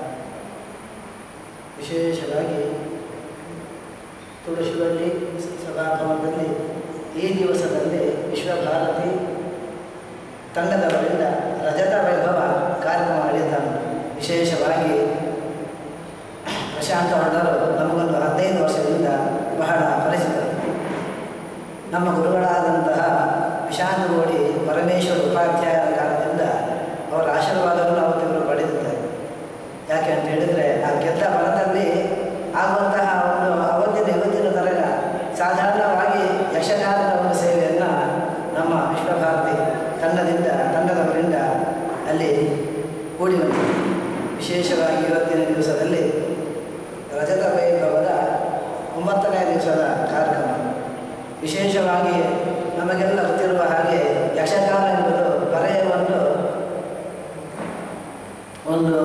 [SPEAKER 3] ವಿಶೇಷವಾಗಿ ತುಳಸಿಬಳ್ಳಿ ಸಭಾಭವನದಲ್ಲಿ ಈ ದಿವಸದಲ್ಲಿ ವಿಶ್ವಭಾರತಿ ತಂಡದವರಿಂದ ರಜತ ವೈಭವ ಕಾರ್ಯಕ್ರಮ ನಡೆಯುತ್ತಾ ಉಂಟು ವಿಶೇಷವಾಗಿ ಪ್ರಶಾಂತ ಹೊರಡರು ನಮಗೊಂದು ಹದಿನೈದು ವರ್ಷದಿಂದ ಬಹಳ ಪರಿಚಿತರು ನಮ್ಮ ಗುರುಗಳಾದಂತಹ ವಿಶಾಂತ ಗೋಡಿ ಪರಮೇಶ್ವರ ಉಪಾಧ್ಯಾಯರ ಕಾಲದಿಂದ ಅವರ ಆಶೀರ್ವಾದವನ್ನು ಅವತ್ತಿವರು ಪಡೆದಿದ್ದಾರೆ ಯಾಕೆ ಅಂತ ಹೇಳಿದರೆ ಆ ಗೆದ್ದ ಬಲದಲ್ಲಿ ಆಗುವಂತಹ ಒಂದು ಅವತ್ತಿನ ಇವತ್ತಿನ ತರಗ ಸಾಧಾರಣವಾಗಿ ಯಕ್ಷಗಾನದ ಒಂದು ಸೇವೆಯನ್ನು ನಮ್ಮ ವಿಶ್ವಭಾರತಿ ತಂಡದಿಂದ ತಂಡದವರಿಂದ ಅಲ್ಲಿ ಕೂಡಿ ಬಂದಿದೆ ವಿಶೇಷವಾಗಿ ಇವತ್ತಿನ ದಿವಸದಲ್ಲಿ ರಜತ ವೈಭವದ ಒಂಬತ್ತನೇ ದಿವಸದ ಕಾರ್ಯಕ್ರಮ ವಿಶೇಷವಾಗಿ ನಮಗೆಲ್ಲ ಗೊತ್ತಿರುವ ಹಾಗೆ ಯಕ್ಷಗಾನ ಎಂಬುದು ಬರೆಯ ಒಂದು ಒಂದು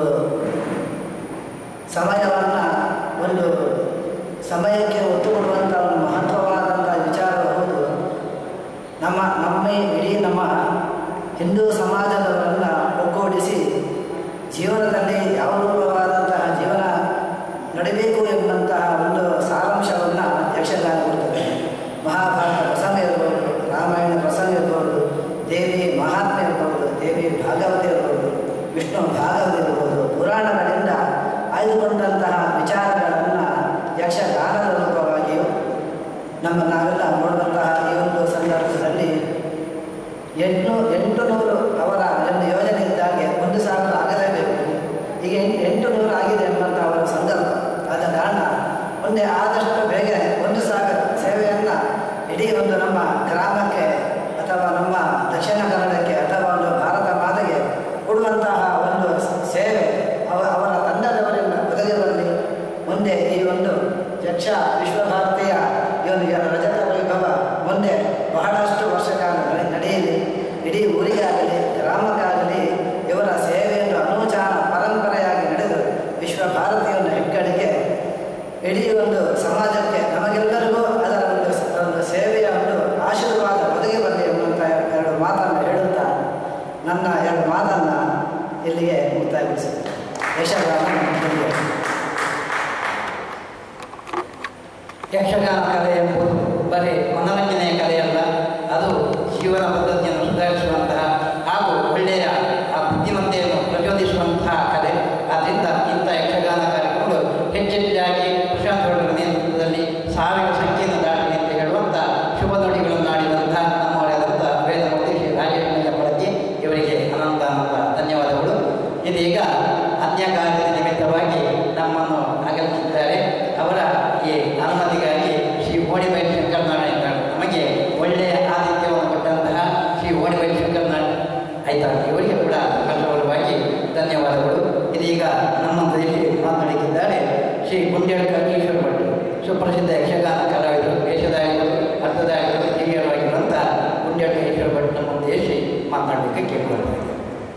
[SPEAKER 3] ಸಮಯವನ್ನು ಒಂದು ಸಮಯಕ್ಕೆ ಒತ್ತು ಕೊಡುವಂಥ ಒಂದು ಮಹತ್ವವಾದಂಥ ವಿಚಾರ ಹೌದು ನಮ್ಮ ನಮ್ಮ ಇಡೀ ನಮ್ಮ ಹಿಂದೂ ಸಮಾಜದವರನ್ನು ಒಗ್ಗೂಡಿಸಿ ಜೀವನದಲ್ಲಿ ಯಾವ ರೂಪವಾದಂತಹ ಜೀವನ ನಡೀಬೇಕು ಎಂಬಂತಹ ಒಂದು ಸಾರಾಂಶವನ್ನು ಯಕ್ಷಗಾನ ಕೊಡ್ತದೆ ಮಹಾಭಾರತ ಪ್ರಸಂಗ ಇರ್ಬೋದು ರಾಮಾಯಣ ಪ್ರಸಂಗ ಇರ್ಬೋದು ದೇವಿ ಮಹಾತ್ಮೆ ಇರ್ಬೋದು ದೇವಿ ಭಾಗವತ ಇರ್ಬೋದು ವಿಷ್ಣು ಭಾಗವತ ಇರ್ಬೋದು ಪುರಾಣಗಳಿಂದ ಆಯ್ದುಕೊಂಡಂತಹ ವಿಚಾರಗಳನ್ನು ಯಕ್ಷಗಾನದ ರೂಪವಾಗಿಯೂ ನಮ್ಮ ನಾವೆಲ್ಲ ನೋಡುವಂತಹ ಈ ಒಂದು ಸಂದರ್ಭದಲ್ಲಿ ಎಂಟು ಎಂಟು ನೂರು ಅವರ ಒಂದು ಯೋಜನೆ ಇದ್ದಾಗೆ ಒಂದು ಸಾವಿರ ಆಗಲೇಬೇಕು ಈಗ ಎಂಟು ಎಂಟು ನೂರು ಆಗಿದೆ ಎಂಬಂಥ ಅವರ ಸಂದರ್ಭ ಆದ ಕಾರಣ ಒಂದೇ ಆದಷ್ಟು ಬೇಗ ಒಂದು ಸಾವಿರ ಸೇವೆಯನ್ನು ಇಡೀ ಒಂದು ನಮ್ಮ ಗ್ರಾಮಕ್ಕೆ ಅಥವಾ ನಮ್ಮ ದಕ್ಷಿಣ ಕನ್ನಡಕ್ಕೆ ಅಥವಾ ಒಂದು ಭಾರತ ಮಾತೆಗೆ ಕೊಡುವಂತಹ ಒಂದು ಸೇವೆ ಅವ ಅವರ ತಂಡದವರಿಂದ ಒದಗಿರುವಲ್ಲಿ ಮುಂದೆ ಈ ಒಂದು ಯಕ್ಷ ವಿಶ್ವಭಾರತೀಯ ಈ ಒಂದು ರಜತ ವೈಭವ ಮುಂದೆ ಬಹಳಷ್ಟು ವರ್ಷಕಾಲ ನಡೆ- ನಡೆಯಲಿ ಇಡೀ ಊರಿಗಾಗಲಿ ಗ್ರಾಮಕ್ಕಾಗಲಿ ಇವರ ಸೇವೆಯನ್ನು ಅನುಚಾನ ಪರಂಪರೆಯಾಗಿ ನಡೆದು ವಿಶ್ವಭಾರತಿಯನ್ನು ಹೆಗ್ಗಳಿಕೆ ಇಡೀ ಒಂದು ಸಮಾಜಕ್ಕೆ ನಮಗೆಲ್ಲರಿಗೂ ಅದರ ಒಂದು ಸ- ಒಂದು ಸೇವೆಯ ಒಂದು ಆಶೀರ್ವಾದ ಒದಗಿ ಬರಲಿ ಎಂಬಂಥ ಎರಡು ಮಾತನ್ನು ಹೇಳುತ್ತಾ ನನ್ನ ಎರಡು ಮಾತನ್ನು ಇಲ್ಲಿಗೆ ಮುಕ್ತಾಯಗೊಳಿಸಿದೆ ಯಶಗಾನ ಮುಂದೆ
[SPEAKER 1] ಯಕ್ಷಗಾನ ಕಲೆ ಎಂಬುದು ಬರೀ ಮನರಂಜನೆಯ ಕಲೆಯಲ್ಲ ಅದು ಜೀವನ ಪದ್ಧತಿಯನ್ನು ಸುಧಾರಿಸುವಂತಹ ಹಾಗೂ ಒಳ್ಳೆಯ ಆ ಬುದ್ಧಿಮತ್ತೆಯನ್ನು ಪ್ರಚೋದಿಸುವಂತಹ ಕಲೆ ಆದ್ದರಿಂದ ಇಂಥ ಯಕ್ಷಗಾನ ಕಾರ್ಯಕ್ರಮಗಳು ಹೆಚ್ಚೆಚ್ಚಾಗಿ ಪ್ರಶಾಂತ್ ಗೌಡರ ನೇತೃತ್ವದಲ್ಲಿ ಸಾವಿರ ಸಂಖ್ಯೆಯನ್ನು ದಾಟಲಿ ಅಂತ ಹೇಳುವಂಥ ಶುಭ ನುಡಿಗಳನ್ನು ಆಡಿದಂತಹ ನಮ್ಮವರಾದಂಥ ವೇದಮೂರ್ತಿ ಶ್ರೀ ರಾಜೇಶ್ವರ ಬಳಕೆ ಇವರಿಗೆ ಅನಂತ ಅನಂತ ಧನ್ಯವಾದಗಳು ಇದೀಗ ಅನ್ಯ ಕಾರ್ಯದ ನಿಮಿತ್ತವಾಗಿ ನಮ್ಮನ್ನು ಅಗಲಿಸಿದ್ದಾರೆ ಅವರ ಈ ಅನುಮತಿಗಾಗಿ ಶ್ರೀ ಓಣಿಬೈ ಶಂಕರನಾರಾಯಣ ನಮಗೆ ಒಳ್ಳೆಯ ಆತಿಥ್ಯವನ್ನು ಕೊಟ್ಟಂತಹ ಶ್ರೀ ಓಣಿಬೈ ಶಂಕರನಾರಾಯಣ ಆಯ್ತಾ ಇವರಿಗೆ ಕೂಡ ಕರ್ತವ್ಯವಾಗಿ ಧನ್ಯವಾದಗಳು ಇದೀಗ ನಮ್ಮ ದೇಶಿ ಮಾತನಾಡಿದ್ದಾರೆ ಶ್ರೀ ಗುಂಡ್ಯಾಳ್ಕ ಈಶ್ವರ ಭಟ್ ಸುಪ್ರಸಿದ್ಧ ಯಕ್ಷಗಾನ ಕಲಾವಿದರು ವೇಷಧಾರಿಗಳು ಅರ್ಥಧಾರಿಗಳು ಹಿರಿಯರಾಗಿರುವಂಥ ಗುಂಡ್ಯಾಳ್ಕ ಈಶ್ವರ ಭಟ್ ನಮ್ಮ ದೇಶಿ ಮಾತನಾಡಲಿಕ್ಕೆ ಕೇಳಿಕೊಳ್ತಾ ಇದ್ದಾರೆ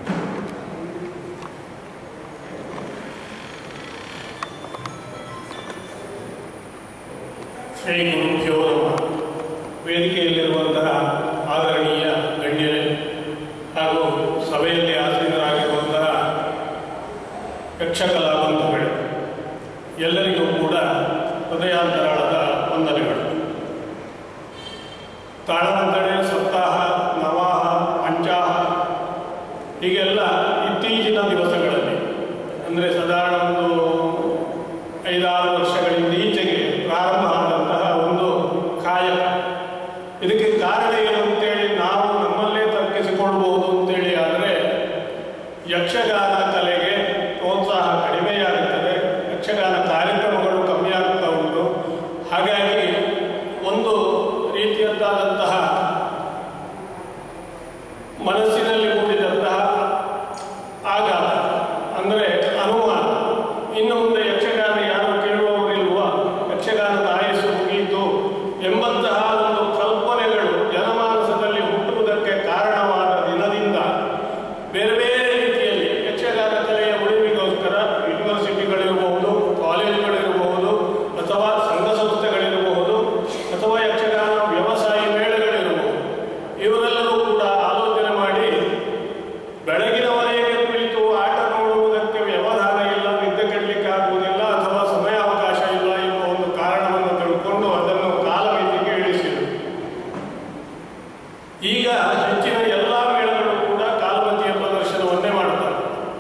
[SPEAKER 4] ಶ್ರೀ ಗುರುಭ್ಯೋ ನಮಃ ವೇದಿಕೆಯಲ್ಲಿರುವಂತಹ ಆದರಣೀಯ ಗಣ್ಯರೇ ಹಾಗೂ ಸಭೆಯಲ್ಲಿ ಆಸೀನರಾಗಿರುವಂತಹ ಯಕ್ಷಕಲಾ ಬಂಧುಗಳೇ ಎಲ್ಲರಿಗೂ ಕೂಡ ಹೃದಯಾಂತರಾಳದ ವಂದನೆಗಳು ತಾಳವಂತಣೆ ಸಪ್ತಾಹ ನವಾಹ ಪಂಚಾಹ ಹೀಗೆಲ್ಲ ಇತ್ತೀಚಿನ ದಿವಸಗಳಲ್ಲಿ ಅಂದರೆ ಸಾಧಾರಣ ಒಂದು ಐದಾರು ವರ್ಷಗಳಿಂದ ಈಚೆಗೆ ಪ್ರಾರಂಭ ಆದಂತಹ ಒಂದು ಕಾಯಕ ಇದಕ್ಕೆ ಕಾರಣ ಏನು ಅಂತೇಳಿ ನಾವು ನಮ್ಮಲ್ಲೇ ತರ್ಕಿಸಿಕೊಳ್ಬಹುದು ಅಂತೇಳಿ ಆದರೆ ಯಕ್ಷಗಾನ ಕಲೆಗೆ ಪ್ರೋತ್ಸಾಹ ಕಡಿಮೆಯಾಗುತ್ತದೆ ಯಕ್ಷಗಾನ ಕಾರ್ಯಕ್ರಮಗಳು ಕಮ್ಮಿಯಾಗ್ತಾ ಉಂಟು ಹಾಗಾಗಿ ಒಂದು ರೀತಿಯದ್ದಾದಂತಹ ಮನಸ್ಸಿನಲ್ಲಿ ಮೂಡಿದಂತಹ ಆಘಾತ ಅಂದರೆ ಅನುಮಾನ ಇನ್ನು ಮುಂದೆ ಯಕ್ಷಗಾನ ಯಾರು ಕೇಳುವವರಿಲ್ವಾ ಯಕ್ಷಗಾನದ ಆಯಸ್ಸು ಮುಗಿಯಿತು ಎಂಬಂತಹ ಒಂದು ಕಲ್ಪನೆಗಳು ಜನಮಾನಸದಲ್ಲಿ ಹುಟ್ಟುವುದಕ್ಕೆ ಕಾರಣವಾದ ದಿನದಿಂದ ಬೇರೆ ಬೇರೆ ರೀತಿಯಲ್ಲಿ ಯಕ್ಷಗಾನ ಕಲೆಯ ಉಳಿವಿಗೋಸ್ಕರ ಯೂನಿವರ್ಸಿಟಿಗಳಿರಬಹುದು ಕಾಲೇಜುಗಳಿರಬಹುದು ಅಥವಾ ಸಂಘ ಸಂಸ್ಥೆಗಳಿರಬಹುದು ಅಥವಾ ಯಕ್ಷಗಾನ ವ್ಯವಸಾಯ ಮೇಳಗಳು ಈಗ ಹೆಚ್ಚಿನ ಎಲ್ಲ ಮೇಳಗಳು ಕೂಡ ಕಾಲಮತಿಯ ಪ್ರದರ್ಶನವನ್ನೇ ಮಾಡುತ್ತಾರೆ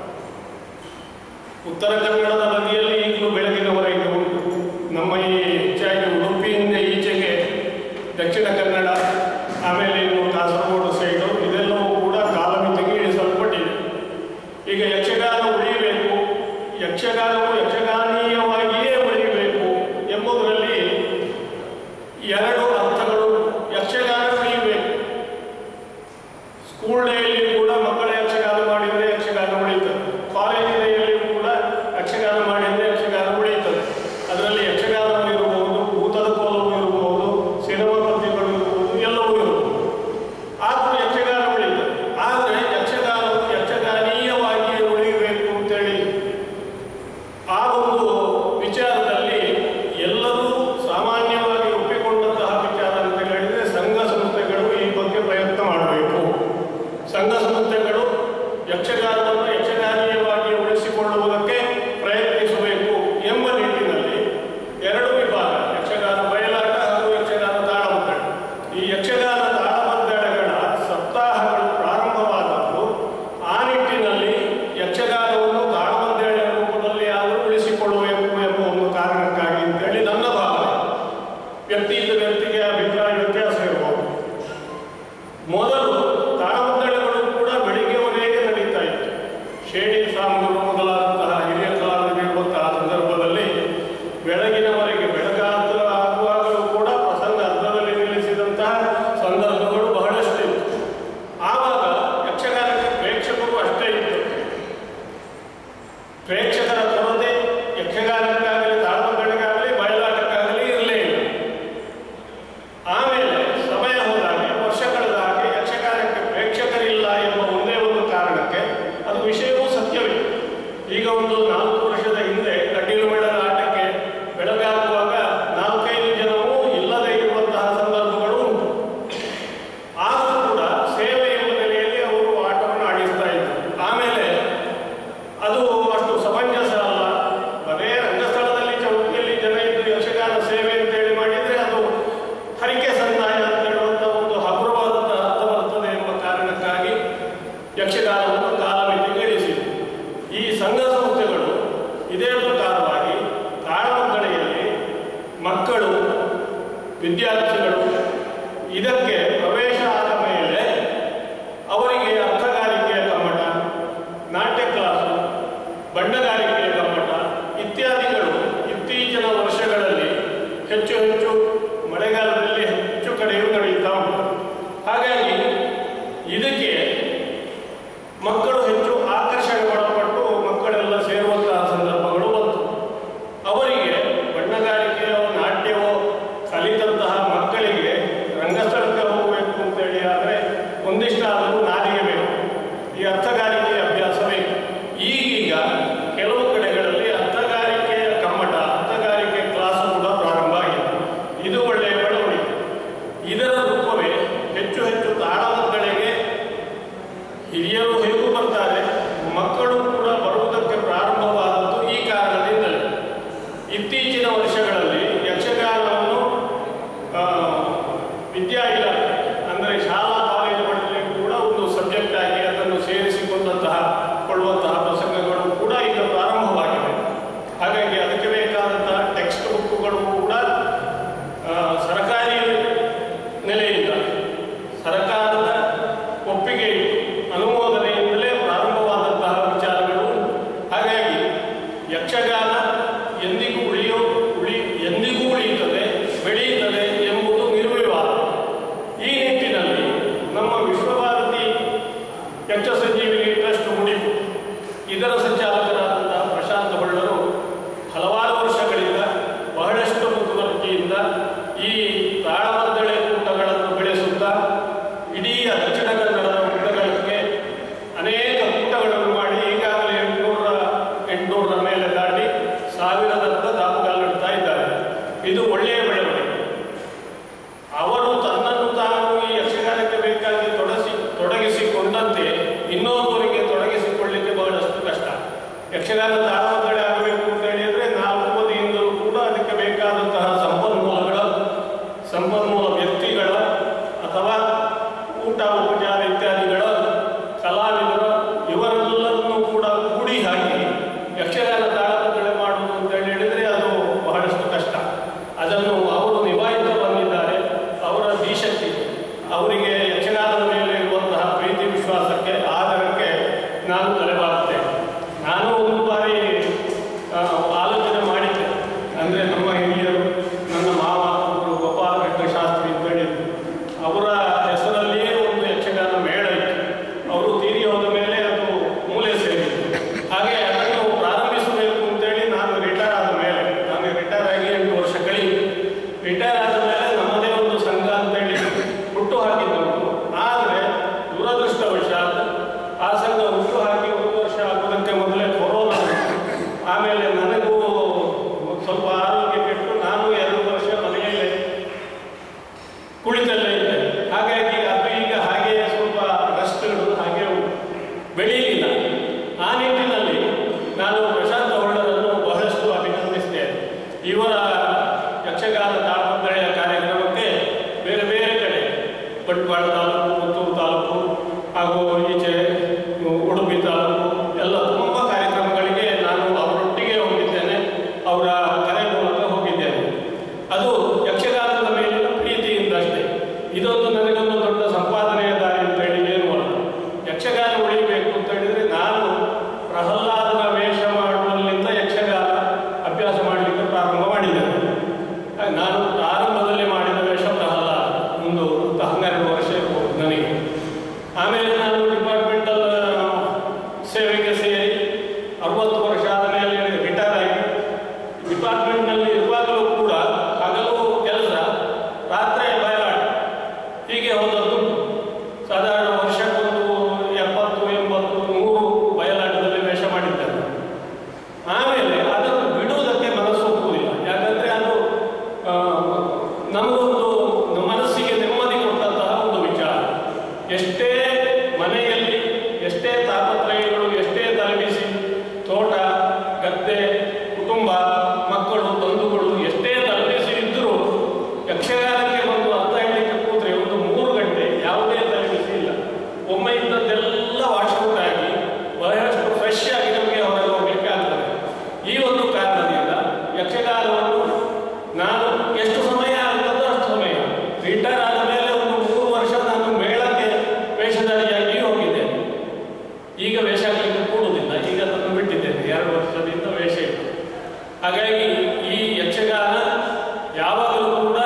[SPEAKER 4] ಉತ್ತರ ಕನ್ನಡದ ಬದಿಯಲ್ಲಿ ಈಗಲೂ ಬೆಳಗಿನವರೆಗೆ ಉಂಟು ನಮ್ಮ ಈ ಹೆಚ್ಚಾಗಿ ಉಡುಪಿಯಿಂದ ಈಚೆಗೆ ದಕ್ಷಿಣ ಕನ್ನಡ ಆಮೇಲೆ ಇನ್ನು ಕಾಸರಗೋಡು ಸೈಡು ಇದೆಲ್ಲವೂ ಕೂಡ ಕಾಲಮಿತಿಗೆ ಇಳಿಸಲ್ಪಟ್ಟಿದೆ ಈಗ ಯಕ್ಷಗಾನ ಉಳಿಯಬೇಕು ಯಕ್ಷಗಾನವು ಯಕ್ಷಗಾನೀಯವಾಗಿಯೇ ಉಳಿಯಬೇಕು ಎಂಬುದರಲ್ಲಿ ಎರಡು ಅರ್ಥಗಳು ಯಕ್ಷಗಾನ ಉಳಿಯಬೇಕು ಸ್ಕೂಲ್ ಡೇಯಲ್ಲಿ ಕೂಡ ಮಕ್ಕಳ ಯಕ್ಷಗಾನ ಮಾಡಿದರೆ ಯಕ್ಷಗಾನ ಉಳಿಯುತ್ತದೆ ಕಾಲೇಜ್ ಡೇಯಲ್ಲಿ ಕೂಡ ಯಕ್ಷಗಾನ ಮಾಡಿದರೆ ಯಕ್ಷಗಾನ ಉಳಿಯುತ್ತದೆ ಅದರಲ್ಲಿ ಯಕ್ಷಗಾನವು ಇರಬಹುದು ಭೂತದ ಕೋಲವು ಇರಬಹುದು ಸಿನಿಮಾ ಪದ್ಯಗಳು ಇರಬಹುದು ಎಲ್ಲವೂ ಇರಬಹುದು ಆದರೂ ಯಕ್ಷಗಾನ ಉಳಿಯುತ್ತದೆ ಆದರೆ ಯಕ್ಷಗಾನವು ಯಕ್ಷಗಾನೀಯವಾಗಿಯೇ ಉಳಿಯಬೇಕು ಅಂತೇಳಿ ಆ ಒಂದು ವಿಚಾರದಲ್ಲಿ ಎಲ್ಲರೂ ಸಾಮಾನ್ಯವಾಗಿ ಒಪ್ಪಿಕೊಂಡಂತಹ ವಿಚಾರ ಅಂತ ಹೇಳಿದರೆ ಸಂಘ ಸಂಸ್ಥೆಗಳು ಈ ಬಗ್ಗೆ ಪ್ರಯತ್ನ ಮಾಡಬೇಕು ಸಂಘ ಸಂಸ್ಥೆಗಳು ಯಕ್ಷಗಾನವನ್ನು ಯಕ್ಷಗಾನೀಯವಾಗಿ ಉಳಿಸಿಕೊಳ್ಳುವುದಕ್ಕೆ ಪ್ರಯತ್ನಿಸಬೇಕು ಎಂಬ ನಿಟ್ಟಿನಲ್ಲಿ ಎರಡು ವಿಭಾಗ ಯಕ್ಷಗಾನ ಬಯಲಾಟ ಹಾಗೂ ಯಕ್ಷಗಾನ ತಾಳಮದ್ದಳೆ ಈ ಯಕ್ಷಗಾನ ತಾಳಮದ್ದಳೆಗಳ ಸಪ್ತಾಹಗಳು ಪ್ರಾರಂಭವಾದದ್ದು ಆ ನಿಟ್ಟಿನಲ್ಲಿ ಯಕ್ಷಗಾನವನ್ನು ತಾಳಮದ್ದಳೆ ರೂಪದಲ್ಲಿ ಆದರೂ ಉಳಿಸಿಕೊಳ್ಳಬೇಕು ಎಂಬ ಒಂದು ಕಾರಣಕ್ಕಾಗಿ ಅಂತೇಳಿ ನನ್ನ ಭಾವನೆ ವ್ಯಕ್ತಿಯಿಂದ ವ್ಯಕ್ತಿಗೆ ಅಭಿಪ್ರಾಯ ವ್ಯತ್ಯಾಸ ಇರಬಹುದು ಮೊದಲು ತಾಳಮದ್ದಳೆಗಳು ಕೂಡ ಬೆಳಿಗ್ಗೆವರೆಗೆ ನಡೀತಾ ಇತ್ತು ಶೇಣಿ ಸಾಮೂರು ಮೊದಲಾದಂತಹ ಹಿರಿಯ ಕಲಾವಿದರಿರುವಂತಹ ಸಂದರ್ಭದಲ್ಲಿ ಬೆಳಗಿನವರೆಗೆ ಬೆಳಗಾತ್ರ ಆಗುವಾಗಲೂ ಕೂಡ ಪ್ರಸಂಗ ಅರ್ಧದಲ್ಲಿ ನಿಲ್ಲಿಸಿದಂತಹ ಸಂದರ್ಭಗಳು ಬಹಳಷ್ಟಿತ್ತು ಆವಾಗ ಯಕ್ಷಗಾನಕ್ಕೆ ಪ್ರೇಕ್ಷಕರು ಅಷ್ಟೇ ಇತ್ತು ಪ್ರೇಕ್ಷಕರ ಕೊರತೆ ಯಕ್ಷಗಾನಕ್ಕಾಗಲಿ ತಾಳಮದ್ದಳೆಗಾಗಲಿ ಬಯಲಾಟಕ್ಕಾಗಲಿ ಇರಲೇ ಇಲ್ಲ ಆಮೇಲೆ ಸಮಯ ಹೋದಾಗೆ ವರ್ಷ ಕಳೆದ ಹಾಗೆ ಯಕ್ಷಗಾನಕ್ಕೆ ಪ್ರೇಕ್ಷಕರಿಲ್ಲ ಎಂಬ ಒಂದೇ ಒಂದು ಕಾರಣಕ್ಕೆ ಅದು ವಿಷಯವೂ ಸತ್ಯವೇ ಈಗ ಒಂದು ನಾಲ್ಕು ವರ್ಷದ ಹಿಂದೆ ಕಟೀಲು ಮೇಳದ ಆಟಕ್ಕೆ ಬೆಳಗಾಗುವಾಗ ನಾಲ್ಕೈದು ಜನವೂ ಇಲ್ಲದೆ ಇರುವಂತಹ ಸಂದರ್ಭಗಳು ಉಂಟು ಆದರೂ ಕೂಡ ಸೇವೆ ಎಂಬ ನೆಲೆಯಲ್ಲಿ ಅವರು ಆಟವನ್ನು ಆಡಿಸ್ತಾ ಇದ್ರು ಆಮೇಲೆ ಅದು ಅಷ್ಟು ಸಮಂಜಸ ಅಲ್ಲ ಬರೇ ರಂಗಸ್ಥಳದಲ್ಲಿ ಚೌಕಿಯಲ್ಲಿ ಜನ ಇದ್ದು ಯಕ್ಷಗಾನ ಸೇವೆ ಅಂತೇಳಿ ಮಾಡಿದ್ರೆ ಅದು ಹರಿಕೆ ಸಂದಾಯ ಅಂತ ಹೇಳುವಂಥ ಒಂದು ಹಗುರವಾದಂಥ ಅರ್ಥ ಬರ್ತದೆ ಎಂಬ ಕಾರಣಕ್ಕಾಗಿ ಯಕ್ಷಗಾನವನ್ನು ಕಾಲಮಿತಿಗೆ ಇಳಿಸಿದೆ ಈ ಸಂಘ ಸಂಸ್ಥೆಗಳು ಇದೇ ಪ್ರಕಾರವಾಗಿ ತಾಳಮದ್ದಳೆಯಲ್ಲಿ ಮಕ್ಕಳು ವಿದ್ಯಾರ್ಥಿಗಳು ಇದಕ್ಕೆ ಪ್ರವೇಶ ಆದ ಮೇಲೆ ಅವರಿಗೆ ಅರ್ಥಗಾರಿಕೆಯ ಕಮ್ಮಟ ನಾಟ್ಯ ಕ್ಲಾಸು ಬಣ್ಣಗಾರಿಕೆಯ ಕಮ್ಮಟ ಇತ್ಯಾದಿಗಳು ಇತ್ತೀಚಿನ ವರ್ಷಗಳಲ್ಲಿ ಹೆಚ್ಚು ಹೆಚ್ಚು ಮಳೆಗಾಲದಲ್ಲಿ ಹೆಚ್ಚು ಕಡೆಯೂ ನಡೆಯುತ್ತಾ ಉಂಟು ಹಾಗಾಗಿ ಇದಕ್ಕೆ ಮಕ್ಕಳು ಹೆಚ್ಚು ಆಕರ್ಷಣೆಗೊಳಪಟ್ಟು ಮಕ್ಕಳೆಲ್ಲ ಸೇರುವಂತಹ ಸಂದರ್ಭಗಳು ಬಂತು ಅವರಿಗೆ ಬಣ್ಣಗಾರಿಕೆಯೋ ನಾಟ್ಯವೋ ಕಲಿತಂತಹ ಮಕ್ಕಳಿಗೆ ರಂಗಸ್ಥಳಕ್ಕೆ ಹೋಗಬೇಕು ಅಂತೇಳಿ ಆದರೆ ಒಂದಿಷ್ಟಾದರೂ ನಾಲಿಗೆ ಬೇಕು ಈ ಅರ್ಥಗಾರಿಕೆಯ ಅಭ್ಯಾಸ ಬೇಕು ಈಗೀಗ ಕೆಲವು ಕಡೆಗಳಲ್ಲಿ ಅರ್ಥಗಾರಿಕೆಯ ಕಮ್ಮಟ ಅರ್ಥಗಾರಿಕೆ ಕ್ಲಾಸ್ ಕೂಡ ಪ್ರಾರಂಭ ಆಗಿದೆ ಇದು ಒಳ್ಳೆಯ ಬೆಳವಣಿಗೆ ಇದರ ರೂಪವೇ ಹೆಚ್ಚು ಹೆಚ್ಚು ತಾಳಮದ್ದಳೆಗೆ ಹಿರಿಯರು ಹೇಗೂ ಬರ್ತಾರೆ ಮಕ್ಕಳು ಕೂಡ ಬರುವುದಕ್ಕೆ ಪ್ರಾರಂಭವಾದದ್ದು ಈ ಕಾರಣದಿಂದಲೇ ಇತ್ತೀಚಿನ ವರ್ಷಗಳಲ್ಲಿ ಯಕ್ಷಗಾನವನ್ನು ಆ, ವಿದ್ಯಾ ಇಲಾಖೆ ಅಂದರೆ ಶಾಲಾ ಕಾಲೇಜುಗಳಲ್ಲಿ ಕೂಡ ಒಂದು ಸಬ್ಜೆಕ್ಟ್ ಆಗಿ ಅದನ್ನು ಸೇರಿಸಿಕೊಂಡಂತಹ ಕೊಳ್ಳುವಂತಹ ಪ್ರಸಂಗಗಳು ಕೂಡ ಈಗ ಪ್ರಾರಂಭವಾಗಿವೆ ಹಾಗಾಗಿ ಅದಕ್ಕೆ ಬೇಕಾದಂತಹ ಟೆಕ್ಸ್ಟ್ ಬುಕ್ಗಳು ಕೂಡ ಆ, ಸರ್ಕಾರಿ ನೆಲೆಯಿಂದ ಸರ್ಕಾರದ ಒಪ್ಪಿಗೆ ಅನುಮೋದನೆಯಿಂದಲೇ ಪ್ರಾರಂಭವಾದಂತಹ ವಿಚಾರಗಳು ಉಂಟು. ಹಾಗಾಗಿ ಯಕ್ಷಗಾನ ಎಂದಿಗೂ ಉಳಿಯೋ ಉಳಿ ಎಂದಿಗೂ ಉಳಿಯುತ್ತದೆ ಬೆಳೆಯುತ್ತದೆ ಎಂಬುದು ನಿರ್ವಿವಾದ ಈ ನಿಟ್ಟಿನಲ್ಲಿ ನಮ್ಮ ವಿಶ್ವಭಾರತಿ ಯಕ್ಷ ಸಂಜೀವಿನಿ ಟ್ರಸ್ಟ್ ಮುಡಿಪು ಇದರ ಸಂಚಾಲಕರಾದಂತಹ ಪ್ರಶಾಂತ್ ಹೊಳ್ಳರು ಹಲವಾರು ವರ್ಷಗಳಿಂದ ಬಹಳಷ್ಟು ಮುತುವರ್ಜಿಯಿಂದ ಈ ತಾಳಮದ್ದಳೆ ಕೂಟಗಳನ್ನು ಬೆಳೆಸುತ್ತಾ ಇಡೀ ದಕ್ಷಿಣ ಕನ್ನಡದ ಕೂಟಗಳಿಗೆ ಅನೇಕ ಕೂಟಗಳನ್ನು ಮಾಡಿ ಈಗಾಗಲೇ ಎಂಟುನೂರ ಎಂಟುನೂರರ ಮೇಲೆ ದಾಟಿ ಸಾವಿರದತ್ತ ದಾಪುಗಾಲಿಡ್ತಾ ಇದ್ದಾರೆ ಇದು ಒಳ್ಳೆಯ ಬೆಳವಣಿಗೆ ಅವರು ತನ್ನನ್ನು ತಾನು ಈ ಯಕ್ಷಗಾನಕ್ಕೆ ಬೇಕಾಗಿ ತೊಡಸಿ ತೊಡಗಿಸಿಕೊಂಡಂತೆ ಇನ್ನೊಬ್ಬರಿಗೆ ತೊಡಗಿಸಿಕೊಳ್ಳಿಕ್ಕೆ ಬಹಳಷ್ಟು ಕಷ್ಟ ಯಕ್ಷಗಾನ ತಾಳಮದ್ದಳೆ ಆಗಬೇಕು ಅಂತ ಹೇಳಿದ್ರೆ ನಾಲ್ಕು ಬದಿಯಿಂದಲೂ ಕೂಡ ಅದಕ್ಕೆ ಬೇಕಾದಂತಹ ಸಂಪನ್ಮೂಲಗಳ ಸಂಪನ್ಮೂಲ ವ್ಯಕ್ತಿಗಳ ಅಥವಾ ಊಟ ಉಪಚಾರ ಇತ್ಯಾದಿಗಳ ಕಲಾವಿದರು ಇವರೆಲ್ಲರನ್ನೂ ಕೂಡ ಕೂಡಿ ಹಾಕಿ ಯಕ್ಷಗಾನ ತಾಳಮದ್ದಳೆ ಮಾಡುವುದು ಅಂತ ಹೇಳಿದರೆ ಅದು ಬಹಳಷ್ಟು ಕಷ್ಟ ಅದನ್ನು ಅವರು ನಿಭಾಯಿತ ಬಂದಿದ್ದಾರೆ ಅವರ ದೀಶಕ್ತಿ ಅವರಿಗೆ ಯಕ್ಷಗಾನದ ಮೇಲೆ ಇರುವಂತಹ ಪ್ರೀತಿ ವಿಶ್ವಾಸಕ್ಕೆ ಆಧಾರಕ್ಕೆ ನಾನು ತಲೆಬಾಗುತ್ತೇನೆ ನಾನು ಒಂದು ಬಾರಿ ಆ, ಆಲೋಚನೆ ಮಾಡಿದ್ದೆ ಅಂದರೆ ನಮ್ಮ ಹಿರಿಯರು ನನ್ನ ಮಾವ ಒಬ್ಬರು ಗೋಪಾಲಕೃಷ್ಣ ಶಾಸ್ತ್ರಿ ಅಂತ ಹೇಳಿದ್ರು ಅವರ ಹೆಸರಲ್ಲಿಯೇ ಒಂದು ಯಕ್ಷಗಾನ ಮೇಳ ಇತ್ತು ಅವರು ತೀರಿ ಹೋದ ಮೇಲೆ ಅದು ಮೂಲೆ ಸೇರಿತ್ತು ಹಾಗೆ ಅದನ್ನು ಪ್ರಾರಂಭಿಸಬೇಕು ಅಂತೇಳಿ ನಾನು ರಿಟೈರ್ ಆದ ಮೇಲೆ ನಾನು ರಿಟೈರ್ ಆಗಿ ಎಂಟು ವರ್ಷ ಕಳೆಯಿತು ರಿಟೈರ್ ಆದ ಮೇಲೆ ನಮ್ಮದೇ ಒಂದು ಸಂಘ ಅಂತೇಳಿ ಹುಟ್ಟು ಹಾಕಿದ್ದವರು ಆದರೆ ದುರದೃಷ್ಟವಶಾತ್ ಆ ಸಂಘ ಹುಟ್ಟು ಹಾಕಿ ಒಂದು ವರ್ಷ ಆಗುವುದಕ್ಕೆ ಮೊದಲೇ ಕೊರೋನಾ ಬಂತು. ಆಮೇಲೆ ನನಗೂ ಸ್ವಲ್ಪ ಆರೋಗ್ಯ ಕೆಟ್ಟು ನಾನು ಎರಡು ವರ್ಷ ಮನೆಯಲ್ಲೇ ಕುಳಿತಲ್ಲೇ ಇದ್ದೆ ಹಾಗಾಗಿ ಅದು ಈಗ ಹಾಗೆ ಸ್ವಲ್ಪ ರೆಸ್ಟ್ಗಳು ಹಾಗೆ ಬೆಳೆಯಲಿಲ್ಲ ಆ ನಿಟ್ಟಿನಲ್ಲಿ ನಾನು ಪ್ರಶಾಂತ ಹೊಳ್ಳರನ್ನು ಬಹಳಷ್ಟು ಅಭಿನಂದಿಸ್ತೇನೆ ಇವರ ಯಕ್ಷಗಾನ ತಾಳಮದ್ದಳೆಯ ಕಾರ್ಯಕ್ರಮಕ್ಕೆ ಬೇರೆ ಬೇರೆ ಕಡೆ ಬಂಟ್ವಾಳ ತಾಲೂಕು ಪುತ್ತೂರು ತಾಲೂಕು ಹಾಗೂ ಈಚೆ ಉಡುಪಿ ತಾಲೂಕು ಎಲ್ಲ ತುಂಬ ಕಾರ್ಯಕ್ರಮಗಳಿಗೆ ನಾನು ಅವರೊಟ್ಟಿಗೆ ಹೋಗಿದ್ದೇನೆ ಅವರ ಕರೆ ಮೂಲಕ ಹೋಗಿದ್ದೇನೆ ಅದು ಯಕ್ಷಗಾನದ ಮೇಲಿನ ಪ್ರೀತಿಯಿಂದ ಅಷ್ಟೇ ಇದೊಂದು ನನಗೊಂದು ದೊಡ್ಡ ಸಂಪಾದನೆಯ ದಾರಿ ಅಂತ ಹೇಳಿ ಏನು ಅಲ್ಲ ಯಕ್ಷಗಾನ ಉಳಿಬೇಕು ಅಂತ ಹೇಳಿದ್ರೆ ನಾನು ಪ್ರಹ್ಲಾದನ ವೇಷ ಮಾಡುವಲ್ಲಿಂದ ಯಕ್ಷಗಾನ ಅಭ್ಯಾಸ ಮಾಡಲಿಕ್ಕೆ ಪ್ರಾರಂಭ ಮಾಡಿದ್ದೇನೆ ಹಾಗೆ ನಾನು ಆರಂಭದಲ್ಲಿ ಮಾಡಿದ ವೇಷ ಪ್ರಹ್ಲಾದ ಒಂದು ಹನ್ನೆರಡು ವರ್ಷ ಇರ್ಬೋದು ನನಗೆ ಆಮೇಲೆ ನಾನು ಡಿಪಾರ್ಟ್ಮೆಂಟಲ್ ಸೇವೆಗೆ ಸೇರಿ ಅರವತ್ತು ವರ್ಷ ಆದ ಮೇಲೆ ರಿಟೈರ್ ಆಗಿ ಡಿಪಾರ್ಟ್ಮೆಂಟ್ನಲ್ಲಿ ಇರುವಾಗಲೂ ಕೂಡ ಹಗಲು ಕೆಲಸ ರಾತ್ರಿ ಬಯಲಾಟ ಹೀಗೆ ಹೋದದ್ದು ಸಾಧಾರಣ ವರ್ಷಕ್ಕೊಂದು ಎಪ್ಪತ್ತು ಎಂಬತ್ತು ನೂರು ಬಯಲಾಟದಲ್ಲಿ ವೇಷ ಮಾಡಿದ್ದಾರೆ ಆಮೇಲೆ ಅದನ್ನು ಬಿಡುವುದಕ್ಕೆ ಮನಸ್ಸು ಒಪ್ಪುವುದಿಲ್ಲ ಯಾಕಂದ್ರೆ ಅದು ಆ, ನಮಗೊಂದು ಮನಸ್ಸಿಗೆ ನೆಮ್ಮದಿ ಕೊಟ್ಟಂತಹ ಒಂದು ವಿಚಾರ ಎಷ್ಟೇ ಮನೆಯಲ್ಲಿ ಎಷ್ಟೇ ತಾಪತ್ರಯಗಳು ಎಷ್ಟೇ ತಲೆಬಿಸಿ ತೋಟ ಗದ್ದೆ ಕುಟುಂಬ ಮಕ್ಕಳು ಬಂಧುಗಳು ಎಷ್ಟೇ ತಲೆಬಿಸಿ ಇದ್ದರೂ ಯಕ್ಷಗಾನಕ್ಕೆ ಒಂದು ಅರ್ಥ ಹೇಳಲಿಕ್ಕೆ ಕೂತ್ರೆ ಒಂದು ಮೂರು ಗಂಟೆ ಯಾವುದೇ ತಲೆಬಿಸಿ ಇಲ್ಲ ಒಮ್ಮೆ ಇದ್ದದ್ದೆಲ್ಲ ವಾಶ್ಔಟ್ ಆಗಿ ಬಹಳಷ್ಟು ಫ್ರೆಶ್ ಆಗಿ ನಮಗೆ ಹೊರಗೆ ಹೋಗ್ಲಿಕ್ಕೆ ಆಗ್ತದೆ ಈ ಒಂದು ಕಾರಣದಿಂದ ಯಕ್ಷಗಾನವನ್ನು ನಾನು ಎಷ್ಟು ಸಮಯ ಆಗ್ತದೋ ಅಷ್ಟು ಸಮಯ ರಿಟೈರ್ ಆದ ಮೇಲೆ ಒಂದು ಮೂರು ವರ್ಷ ನಾನು ಮೇಳಕ್ಕೆ ವೇಷಧಾರಿಯಾಗಿ ಹೋಗಿದ್ದೇನೆ ಈಗ ವೇಷ ಹಾಕಲಿಕ್ಕೆ ಕೂಡುವುದಿಲ್ಲ ಈಗ ಅದನ್ನು ಬಿಟ್ಟಿದ್ದೇನೆ ಎರಡು ವರ್ಷದಿಂದ ವೇಷ ಇಲ್ಲ ಹಾಗಾಗಿ ಈ ಯಕ್ಷಗಾನ ಯಾವಾಗಲೂ ಕೂಡ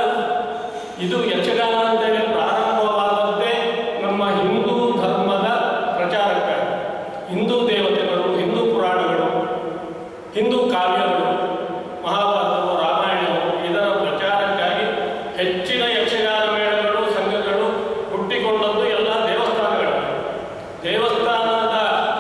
[SPEAKER 4] ಇದು ಯಕ್ಷಗಾನ ಅಂತೇಳಿ ಪ್ರಾರಂಭವಾದದ್ದೇ ನಮ್ಮ ಹಿಂದೂ ಧರ್ಮದ ಪ್ರಚಾರಕ್ಕಾಗಿ ಹಿಂದೂ ದೇವತೆಗಳು ಹಿಂದೂ ಪುರಾಣಗಳು ಹಿಂದೂ ಕಾವ್ಯಗಳು ಮಹಾಭಾರತವು ರಾಮಾಯಣವು ಇದರ ಪ್ರಚಾರಕ್ಕಾಗಿ ಹೆಚ್ಚಿನ ಯಕ್ಷಗಾನ ಮೇಳಗಳು ಸಂಘಗಳು ಹುಟ್ಟಿಕೊಂಡದ್ದು ಎಲ್ಲ ದೇವಸ್ಥಾನಗಳಲ್ಲಿ ದೇವಸ್ಥಾನದ